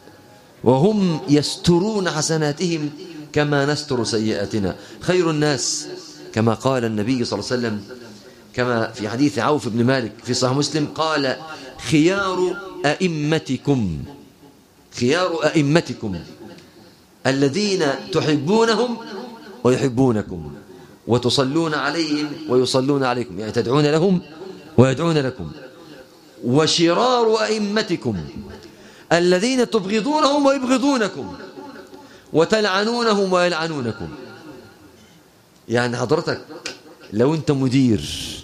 وهم يسترون حسناتهم كما نستر سيئاتنا خير الناس كما قال النبي صلى الله عليه وسلم كما في حديث عوف بن مالك في صحيح مسلم قال خيار أئمتكم خيار أئمتكم الذين تحبونهم ويحبونكم وتصلون عليهم ويصلون عليكم يعني تدعون لهم ويدعون لكم وشرار أئمتكم الذين تبغضونهم ويبغضونكم وتلعنونهم ويلعنونكم يعني حضرتك لو انت مدير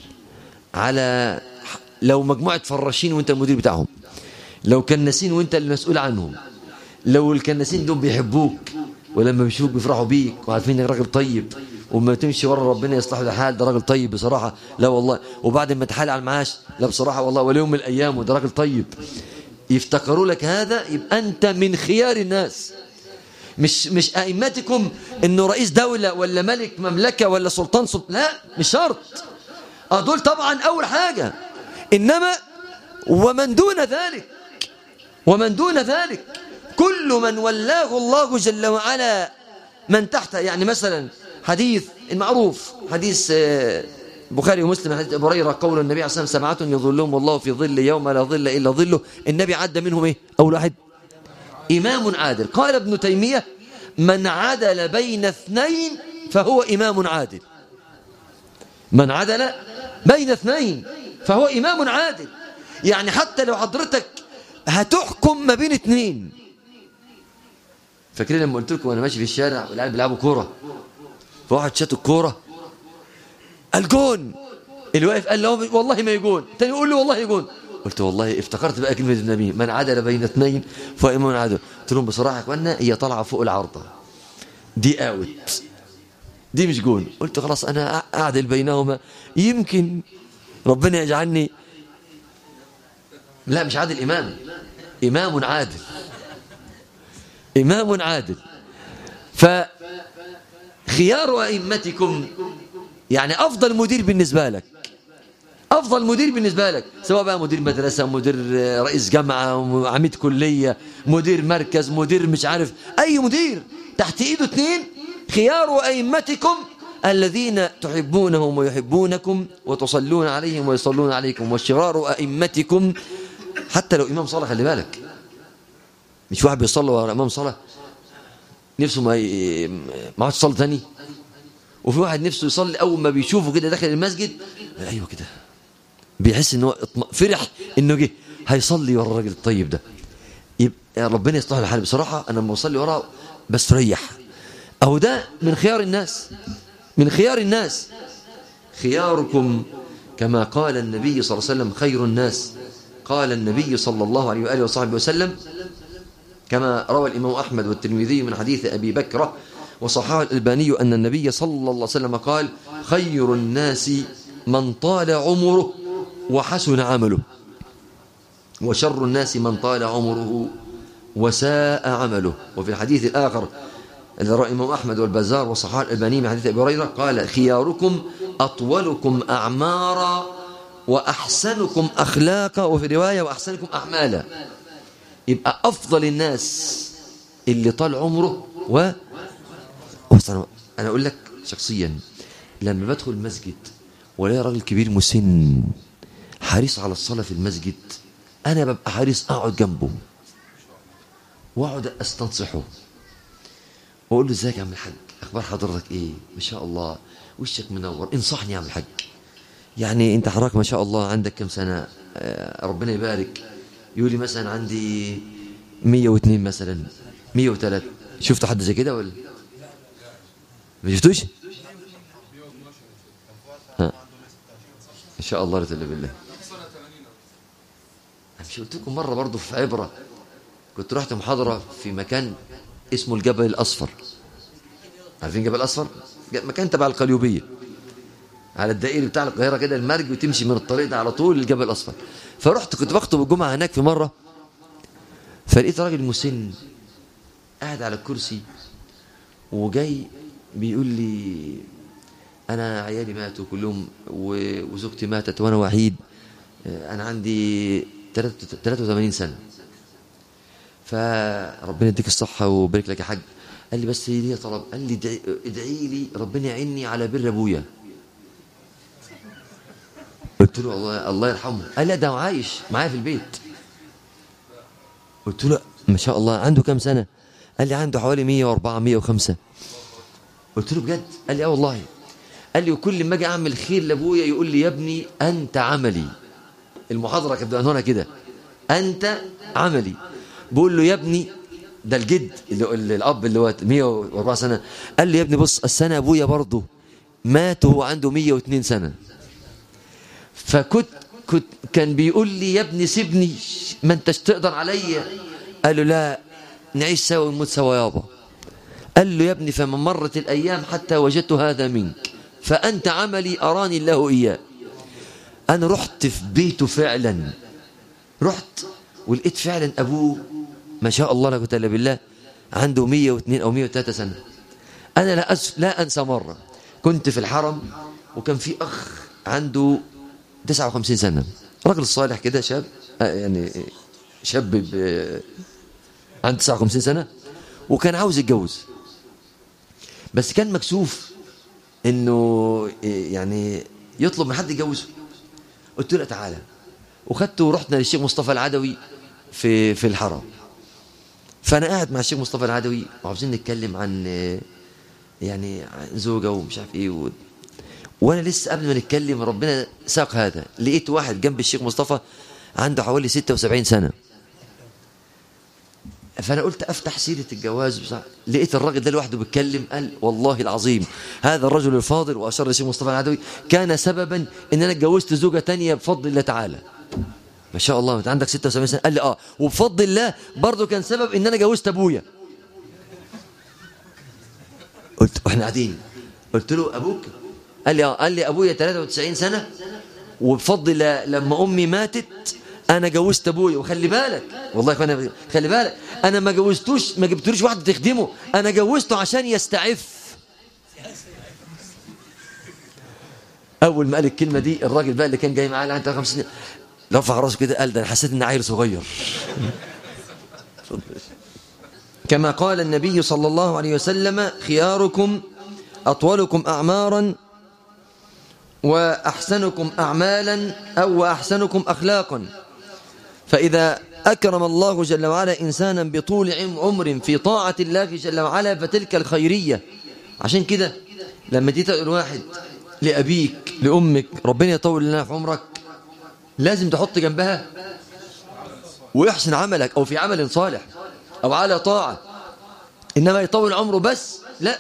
على لو مجموعة فراشين وانت المدير بتاعهم لو كناسين وانت المسؤول عنهم لو الكناسين دول بيحبوك ولما بيشوفوك بيفرحوا بيك وعارفين انك راجل طيب وما تمشي ورا ربنا يصلح له حال ده راجل طيب بصراحه لا والله وبعد ما تحال على المعاش لا بصراحه والله ولا يوم من الايام وده راجل طيب يفتكروا لك هذا يبقى انت من خيار الناس مش مش ائمتكم انه رئيس دوله ولا ملك مملكه ولا سلطان سلطان لا مش شرط اه دول طبعا اول حاجه انما ومن دون ذلك ومن دون ذلك كل من ولاه الله جل وعلا من تحته يعني مثلا حديث المعروف حديث البخاري ومسلم حديث ابو هريره قول النبي عليه الصلاه والسلام سبعه يظلهم والله في ظل يوم لا ظل الا ظله النبي عدى منهم ايه اول واحد امام عادل قال ابن تيميه من عدل بين اثنين فهو امام عادل من عدل بين اثنين فهو امام عادل يعني حتى لو حضرتك هتحكم ما بين اثنين فاكرين لما قلت لكم وانا ماشي في الشارع والعيال بيلعبوا كوره فواحد شات الكوره الجون اللي واقف قال له والله ما يجون تاني يقول له والله يجون قلت والله افتكرت بقى كلمه النبي من عدل بين اثنين فهو امام عادل قلت لهم بصراحه يا اخوانا هي طالعه فوق العارضه دي اوت دي مش جون قلت خلاص انا اعدل بينهما يمكن ربنا يجعلني لا مش عادل امام امام عادل إمام عادل فخيار أئمتكم يعني أفضل مدير بالنسبة لك أفضل مدير بالنسبة لك سواء بقى مدير مدرسة مدير رئيس جامعة عميد كلية مدير مركز مدير مش عارف أي مدير تحت إيده اثنين خيار أئمتكم الذين تحبونهم ويحبونكم وتصلون عليهم ويصلون عليكم وشرار أئمتكم حتى لو إمام صالح خلي بالك مش واحد بيصلي ورا امام صلاه نفسه ما ي... ما عادش يصلي تاني وفي واحد نفسه يصلي اول ما بيشوفه كده داخل المسجد ايوه كده بيحس ان هو فرح انه جه هيصلي ورا الراجل الطيب ده يبقى ربنا يصلح له الحال بصراحه انا لما اصلي وراه بستريح اهو ده من خيار الناس من خيار الناس خياركم كما قال النبي صلى الله عليه وسلم خير الناس قال النبي صلى الله عليه واله وصحبه وسلم كما روى الإمام أحمد والترمذي من حديث أبي بكرة وصححه الألباني أن النبي صلى الله عليه وسلم قال خير الناس من طال عمره وحسن عمله وشر الناس من طال عمره وساء عمله وفي الحديث الآخر الذي روى الإمام أحمد والبزار وصححه الألباني من حديث أبي هريرة قال خياركم أطولكم أعمارا وأحسنكم أخلاقا وفي رواية وأحسنكم أعمالا يبقى أفضل الناس اللي طال عمره و أنا أقول لك شخصيا لما بدخل المسجد ولاقي راجل كبير مسن حريص على الصلاة في المسجد أنا ببقى حريص أقعد جنبه وأقعد أستنصحه وأقول له إزيك يا عم الحاج أخبار حضرتك إيه ما شاء الله وشك منور انصحني يا عم الحاج يعني أنت حضرتك ما شاء الله عندك كم سنة ربنا يبارك يقول لي مثلا عندي 102 مثلا 103 شفت حد زي كده ولا ما شفتوش ها ان شاء الله لا بالله مش قلت لكم مره برضه في عبره كنت رحت محاضره في مكان اسمه الجبل الاصفر عارفين جبل الاصفر مكان تبع القليوبيه على الدائري بتاع القاهره كده المرج وتمشي من الطريق ده على طول للجبل الاصفر فرحت كنت بخطب الجمعه هناك في مره فلقيت راجل مسن قاعد على الكرسي وجاي بيقول لي أنا عيالي ماتوا كلهم وزوجتي ماتت وأنا وحيد أنا عندي 83 سنة فربنا يديك الصحة وبارك لك يا حاج قال لي بس لي طلب قال لي ادعي, ادعي لي ربنا يعيني على بر ابويا قلت له الله الله يرحمه قال لا ده عايش معايا في البيت قلت له ما شاء الله عنده كام سنة قال لي عنده حوالي 104 105 قلت له بجد قال لي اه والله قال لي وكل ما اجي اعمل خير لابويا يقول لي يا ابني انت عملي المحاضره كانت هنا كده انت عملي بقول له يا ابني ده الجد اللي الاب اللي هو 104 سنه قال لي يا ابني بص السنه ابويا برضه مات وهو عنده 102 سنه فكنت كنت كان بيقول لي يا ابني سيبني ما انتش تقدر عليا قال له لا نعيش سوا ونموت سوا يابا قال له يا ابني فما مرت الايام حتى وجدت هذا منك فانت عملي اراني الله اياه انا رحت في بيته فعلا رحت ولقيت فعلا ابوه ما شاء الله لا قوه الا بالله عنده 102 او 103 سنه انا لا أس... لا انسى مره كنت في الحرم وكان في اخ عنده 59 سنه راجل صالح كده شاب يعني شاب ب... عنده 59 سنه وكان عاوز يتجوز بس كان مكسوف انه يعني يطلب من حد يجوزه قلت له تعالى وخدته ورحنا للشيخ مصطفى العدوي في في الحرم فانا قاعد مع الشيخ مصطفى العدوي وعاوزين نتكلم عن يعني عن زوجه ومش عارف ايه و... وانا لسه قبل ما نتكلم ربنا ساق هذا لقيت واحد جنب الشيخ مصطفى عنده حوالي 76 سنه فانا قلت افتح سيره الجواز بصح. لقيت الراجل ده لوحده بيتكلم قال والله العظيم هذا الرجل الفاضل واشار الشيخ مصطفى العدوي كان سببا ان انا اتجوزت زوجه تانية بفضل الله تعالى ما شاء الله انت عندك 76 سنه قال لي اه وبفضل الله برضه كان سبب ان انا جوزت ابويا قلت واحنا قاعدين قلت له ابوك قال لي اه قال لي ابويا 93 سنه وبفضل الله لما امي ماتت انا جوزت ابويا وخلي بالك والله انا خلي بالك انا ما جوزتوش ما جبتلوش واحده تخدمه انا جوزته عشان يستعف اول ما قال الكلمه دي الراجل بقى اللي كان جاي معاه عنده 50 رفع راسه كده قال ده انا حسيت ان عيل صغير كما قال النبي صلى الله عليه وسلم خياركم اطولكم اعمارا واحسنكم اعمالا او احسنكم اخلاقا فإذا أكرم الله جل وعلا إنسانا بطول عمر في طاعة الله جل وعلا فتلك الخيرية عشان كده لما تيجي تقول واحد لأبيك لأمك ربنا يطول لنا في عمرك لازم تحط جنبها ويحسن عملك أو في عمل صالح أو على طاعة إنما يطول عمره بس لا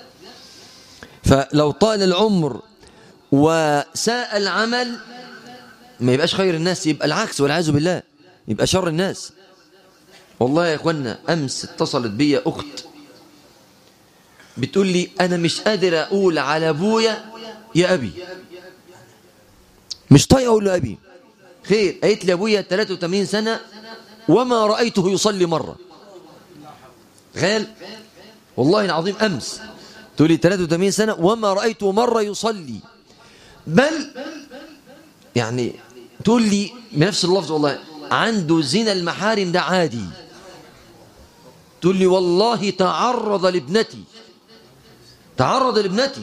فلو طال العمر وساء العمل ما يبقاش خير الناس يبقى العكس والعياذ بالله يبقى شر الناس والله يا اخوانا امس اتصلت بي اخت بتقول لي انا مش قادر اقول على ابويا يا ابي مش طايق اقول له ابي خير قالت لي ابويا 83 سنه وما رايته يصلي مره تخيل والله العظيم امس تقول لي 83 سنه وما رايته مره يصلي بل يعني تقول لي بنفس اللفظ والله عنده زنا المحارم ده عادي تقول لي والله تعرض لابنتي تعرض لابنتي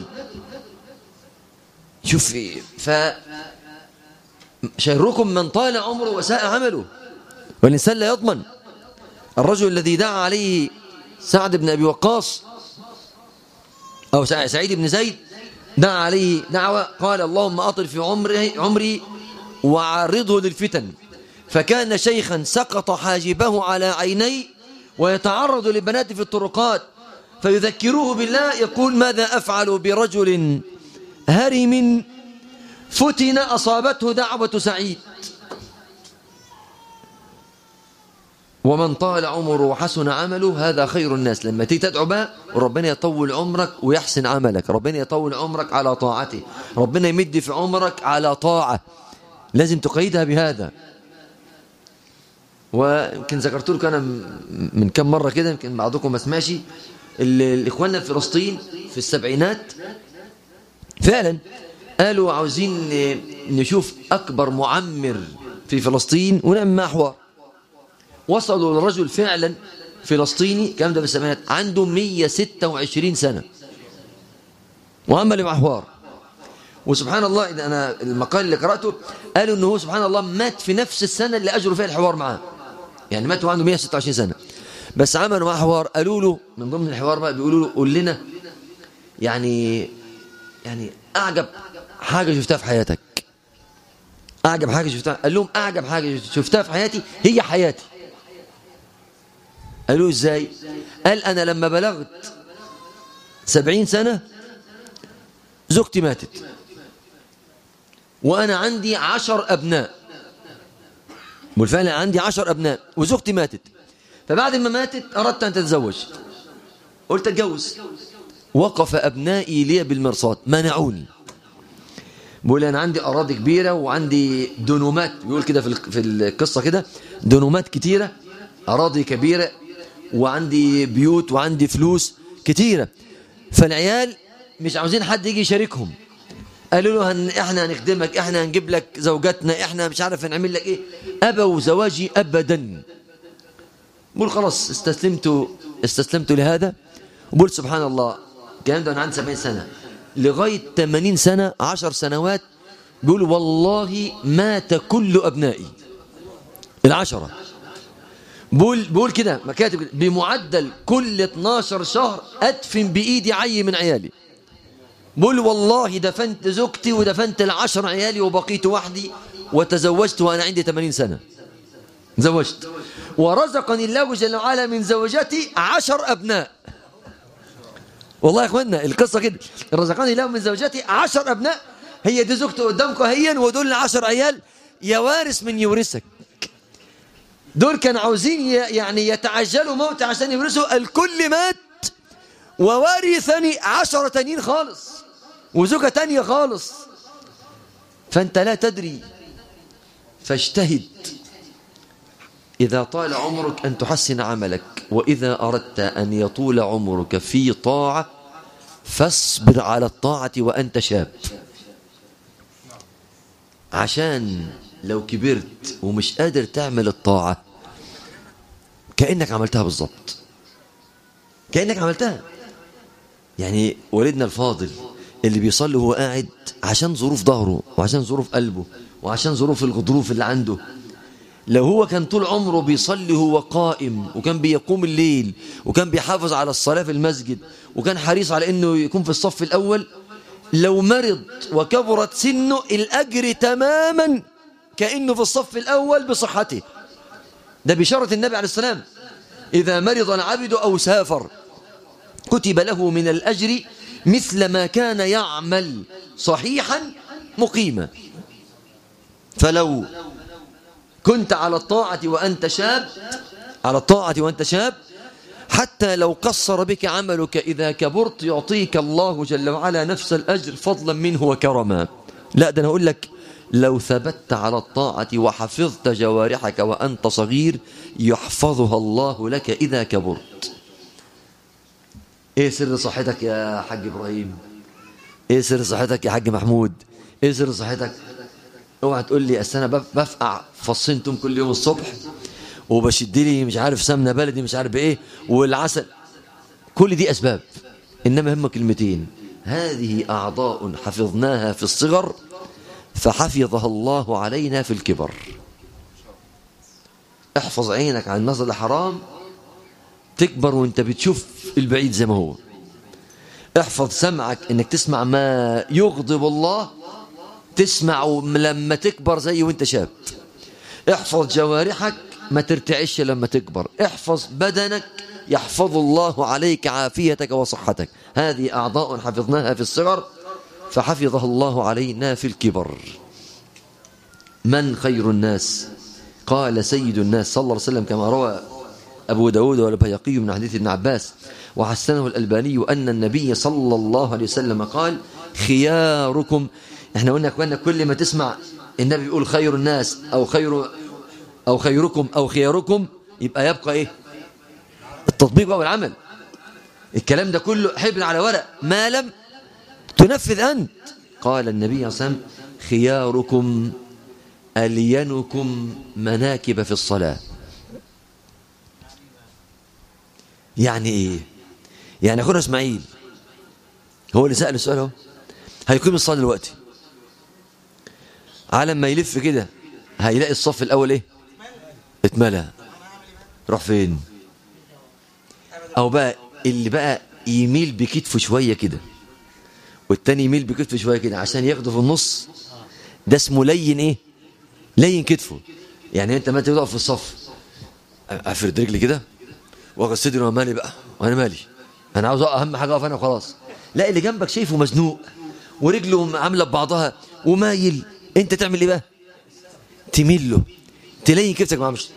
شوف ف شهركم من طال عمره وساء عمله والإنسان لا يضمن الرجل الذي دعا عليه سعد بن أبي وقاص أو سعيد بن زيد دعا عليه دعوة قال اللهم أطل في عمري, عمري وعرضه للفتن فكان شيخا سقط حاجبه على عيني ويتعرض لبنات في الطرقات فيذكروه بالله يقول ماذا أفعل برجل هرم فتن أصابته دعوة سعيد ومن طال عمره وحسن عمله هذا خير الناس لما تيجي تدعو بقى وربنا يطول عمرك ويحسن عملك ربنا يطول عمرك على طاعته ربنا يمد في عمرك على طاعة لازم تقيدها بهذا ويمكن ذكرت لكم انا من كم مره كده يمكن بعضكم ما سمعش الإخواننا في فلسطين في السبعينات فعلا قالوا عاوزين نشوف أكبر معمر في فلسطين ونعمل معه حوار وصلوا لرجل فعلا فلسطيني كام ده في السبعينات عنده 126 سنة وعمل معه حوار وسبحان الله إذا أنا المقال اللي قرأته قالوا أنه هو سبحان الله مات في نفس السنة اللي أجروا فيها الحوار معاه يعني مات وعنده 126 سنة بس عملوا معاه حوار قالوا له من ضمن الحوار بقى بيقولوا له قول لنا يعني يعني أعجب حاجة شفتها في حياتك أعجب حاجة شفتها قال لهم أعجب حاجة شفتها في حياتي هي حياتي قالوا إزاي قال أنا لما بلغت سبعين سنة زوجتي ماتت وأنا عندي عشر أبناء بالفعل عندي عشر أبناء وزوجتي ماتت فبعد ما ماتت أردت أن تتزوج قلت أتجوز وقف أبنائي لي بالمرصاد منعوني بيقول أنا عندي أراضي كبيرة وعندي دنومات بيقول كده في في القصة كده دنومات كتيرة أراضي كبيرة وعندي بيوت وعندي فلوس كتيرة فالعيال مش عاوزين حد يجي يشاركهم قالوا له هن احنا هنخدمك احنا هنجيب لك زوجاتنا احنا مش عارف هنعمل لك ايه ابوا زواجي ابدا بقول خلاص استسلمت استسلمت لهذا وقلت سبحان الله الكلام ده انا عندي 70 سنه لغايه 80 سنه 10 سنوات بيقول والله مات كل ابنائي العشره بقول بقول كده ما كاتب بمعدل كل 12 شهر ادفن بايدي عي من عيالي بقول والله دفنت زوجتي ودفنت العشر عيالي وبقيت وحدي وتزوجت وأنا عندي 80 سنة زوجت ورزقني الله جل وعلا من زوجتي عشر أبناء والله يا اخوانا القصة كده رزقني الله من زوجتي عشر أبناء هي دي زوجته قدامكم هيا ودول العشر عيال يا وارث من يورثك دول كانوا عاوزين يعني يتعجلوا موت عشان يورثوا الكل مات وورثني عشرة تانيين خالص وزوجة تانية خالص فأنت لا تدري فاجتهد إذا طال عمرك أن تحسن عملك وإذا أردت أن يطول عمرك في طاعة فاصبر على الطاعة وأنت شاب عشان لو كبرت ومش قادر تعمل الطاعة كأنك عملتها بالضبط كأنك عملتها يعني والدنا الفاضل اللي بيصلي وهو قاعد عشان ظروف ظهره وعشان ظروف قلبه وعشان ظروف الغضروف اللي عنده لو هو كان طول عمره بيصلي وهو قائم وكان بيقوم الليل وكان بيحافظ على الصلاة في المسجد وكان حريص على انه يكون في الصف الاول لو مرض وكبرت سنه الاجر تماما كانه في الصف الاول بصحته ده بشارة النبي عليه السلام اذا مرض العبد او سافر كتب له من الاجر مثل ما كان يعمل صحيحا مقيما فلو كنت على الطاعة وأنت شاب على الطاعة وأنت شاب حتى لو قصر بك عملك إذا كبرت يعطيك الله جل وعلا نفس الأجر فضلا منه وكرما لا ده أنا أقول لك لو ثبت على الطاعة وحفظت جوارحك وأنت صغير يحفظها الله لك إذا كبرت ايه سر صحتك يا حاج ابراهيم ايه سر صحتك يا حاج محمود ايه سر صحتك اوعى تقول لي اصل انا بفقع فصين توم كل يوم الصبح وبشد لي مش عارف سمنه بلدي مش عارف ايه والعسل كل دي اسباب انما هم كلمتين هذه اعضاء حفظناها في الصغر فحفظها الله علينا في الكبر احفظ عينك عن النظر الحرام تكبر وانت بتشوف البعيد زي ما هو احفظ سمعك انك تسمع ما يغضب الله تسمع لما تكبر زي وانت شاب احفظ جوارحك ما ترتعش لما تكبر احفظ بدنك يحفظ الله عليك عافيتك وصحتك هذه أعضاء حفظناها في الصغر فحفظها الله علينا في الكبر من خير الناس قال سيد الناس صلى الله عليه وسلم كما روى أبو داود والبيقي من حديث ابن عباس وحسنه الألباني أن النبي صلى الله عليه وسلم قال خياركم احنا قلنا كنا كل ما تسمع النبي يقول خير الناس أو خير أو خيركم أو خياركم يبقى يبقى إيه التطبيق والعمل الكلام ده كله حبل على ورق ما لم تنفذ أنت قال النبي صلى الله عليه وسلم خياركم ألينكم مناكب في الصلاة يعني إيه يعني أخونا إسماعيل هو اللي سأل السؤال هو هيقيم الصلاة دلوقتي على ما يلف كده هيلاقي الصف الأول إيه اتملى روح فين أو بقى اللي بقى يميل بكتفه شوية كده والتاني يميل بكتفه شوية كده عشان ياخده في النص ده اسمه لين ايه لين كتفه يعني انت ما تقف في الصف افرد رجلي كده واخد صدري وانا مالي بقى وانا مالي انا عاوز اهم حاجه اقف انا وخلاص لا اللي جنبك شايفه مزنوق ورجله عامله ببعضها ومايل انت تعمل ايه بقى تميل له تلين كتفك مع مش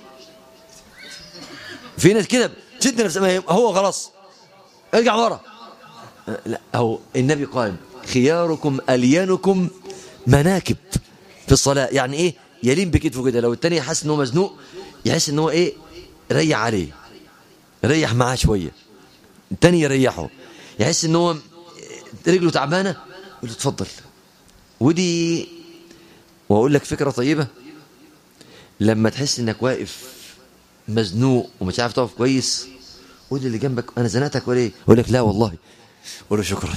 في ناس كده تشد نفسها هو خلاص ارجع ورا لا هو النبي قال خياركم الينكم مناكب في الصلاه يعني ايه يلين بكتفه كده لو التاني حاسس ان هو مزنوق يحس ان هو ايه ريح عليه ريح معاه شويه التاني يريحه يحس ان هو رجله تعبانه يقول له اتفضل ودي واقول لك فكره طيبه لما تحس انك واقف مزنوق ومش عارف تقف كويس قول اللي جنبك انا زنقتك ولا ايه يقول لك لا والله قول له شكرا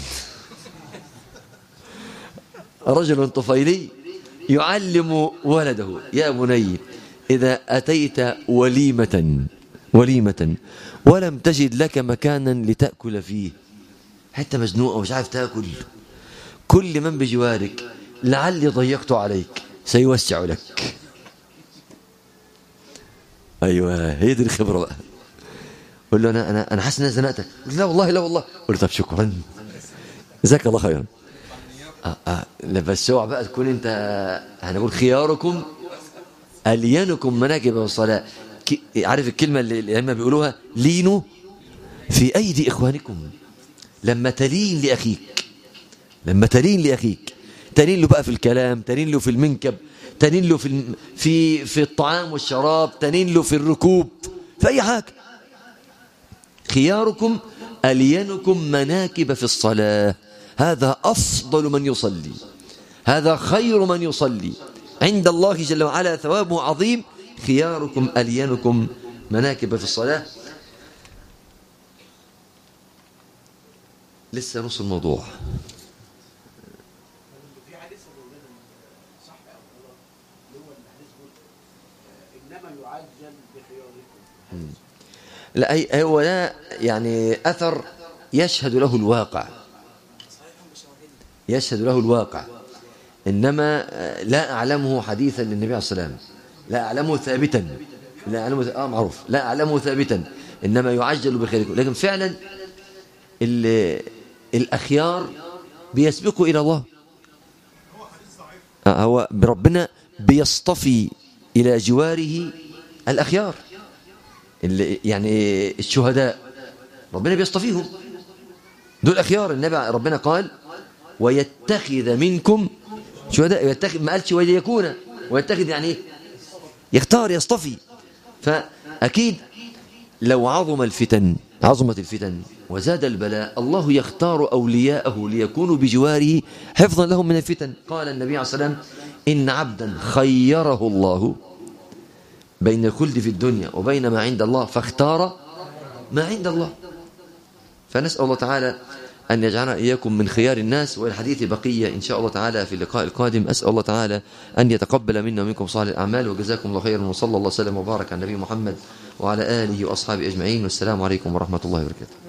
رجل طفيلي يعلم ولده يا بني إذا أتيت وليمة وليمة ولم تجد لك مكانا لتأكل فيه حتى مزنوقة ومش عارف تأكل كل من بجوارك لعلي ضيقت عليك سيوسع لك أيوة هي دي الخبرة بقى قول له أنا أنا أنا حاسس إن أنا زنقتك لا والله لا والله قول له طب شكرا جزاك الله خيرا آه آه بس اوعى بقى تكون انت هنقول خياركم الينكم مناكب الصلاه عارف الكلمه اللي الائمه بيقولوها لينوا في ايدي اخوانكم لما تلين لاخيك لما تلين لاخيك تلين له بقى في الكلام تلين له في المنكب تلين له في في في الطعام والشراب تلين له في الركوب في اي حاجه خياركم الينكم مناكب في الصلاه هذا أفضل من يصلي هذا خير من يصلي عند الله جل وعلا ثوابه عظيم خياركم ألينكم مناكب في الصلاة لسه نص الموضوع لا هو ده يعني أثر يشهد له الواقع يشهد له الواقع إنما لا أعلمه حديثا للنبي عليه السلام لا أعلمه ثابتا لا أعلمه آه معروف لا أعلمه ثابتا إنما يعجل بخيركم لكن فعلا الأخيار بيسبقوا إلى الله هو بربنا بيصطفي إلى جواره الأخيار اللي يعني الشهداء ربنا بيصطفيهم دول أخيار النبي ربنا قال ويتخذ منكم شهداء يتخذ ما قالش وليكون ويتخذ يعني ايه يختار يصطفي فأكيد لو عظم الفتن عظمت الفتن وزاد البلاء الله يختار أولياءه ليكونوا بجواره حفظا لهم من الفتن قال النبي عليه الصلاة والسلام إن عبدا خيره الله بين الخلد في الدنيا وبين ما عند الله فاختار ما عند الله فنسأل الله تعالى أن يجعلنا إياكم من خيار الناس والحديث بقية إن شاء الله تعالى في اللقاء القادم أسأل الله تعالى أن يتقبل منا ومنكم صالح الأعمال وجزاكم الله خيرا وصلى الله وسلم وبارك على النبي محمد وعلى آله وأصحابه أجمعين والسلام عليكم ورحمة الله وبركاته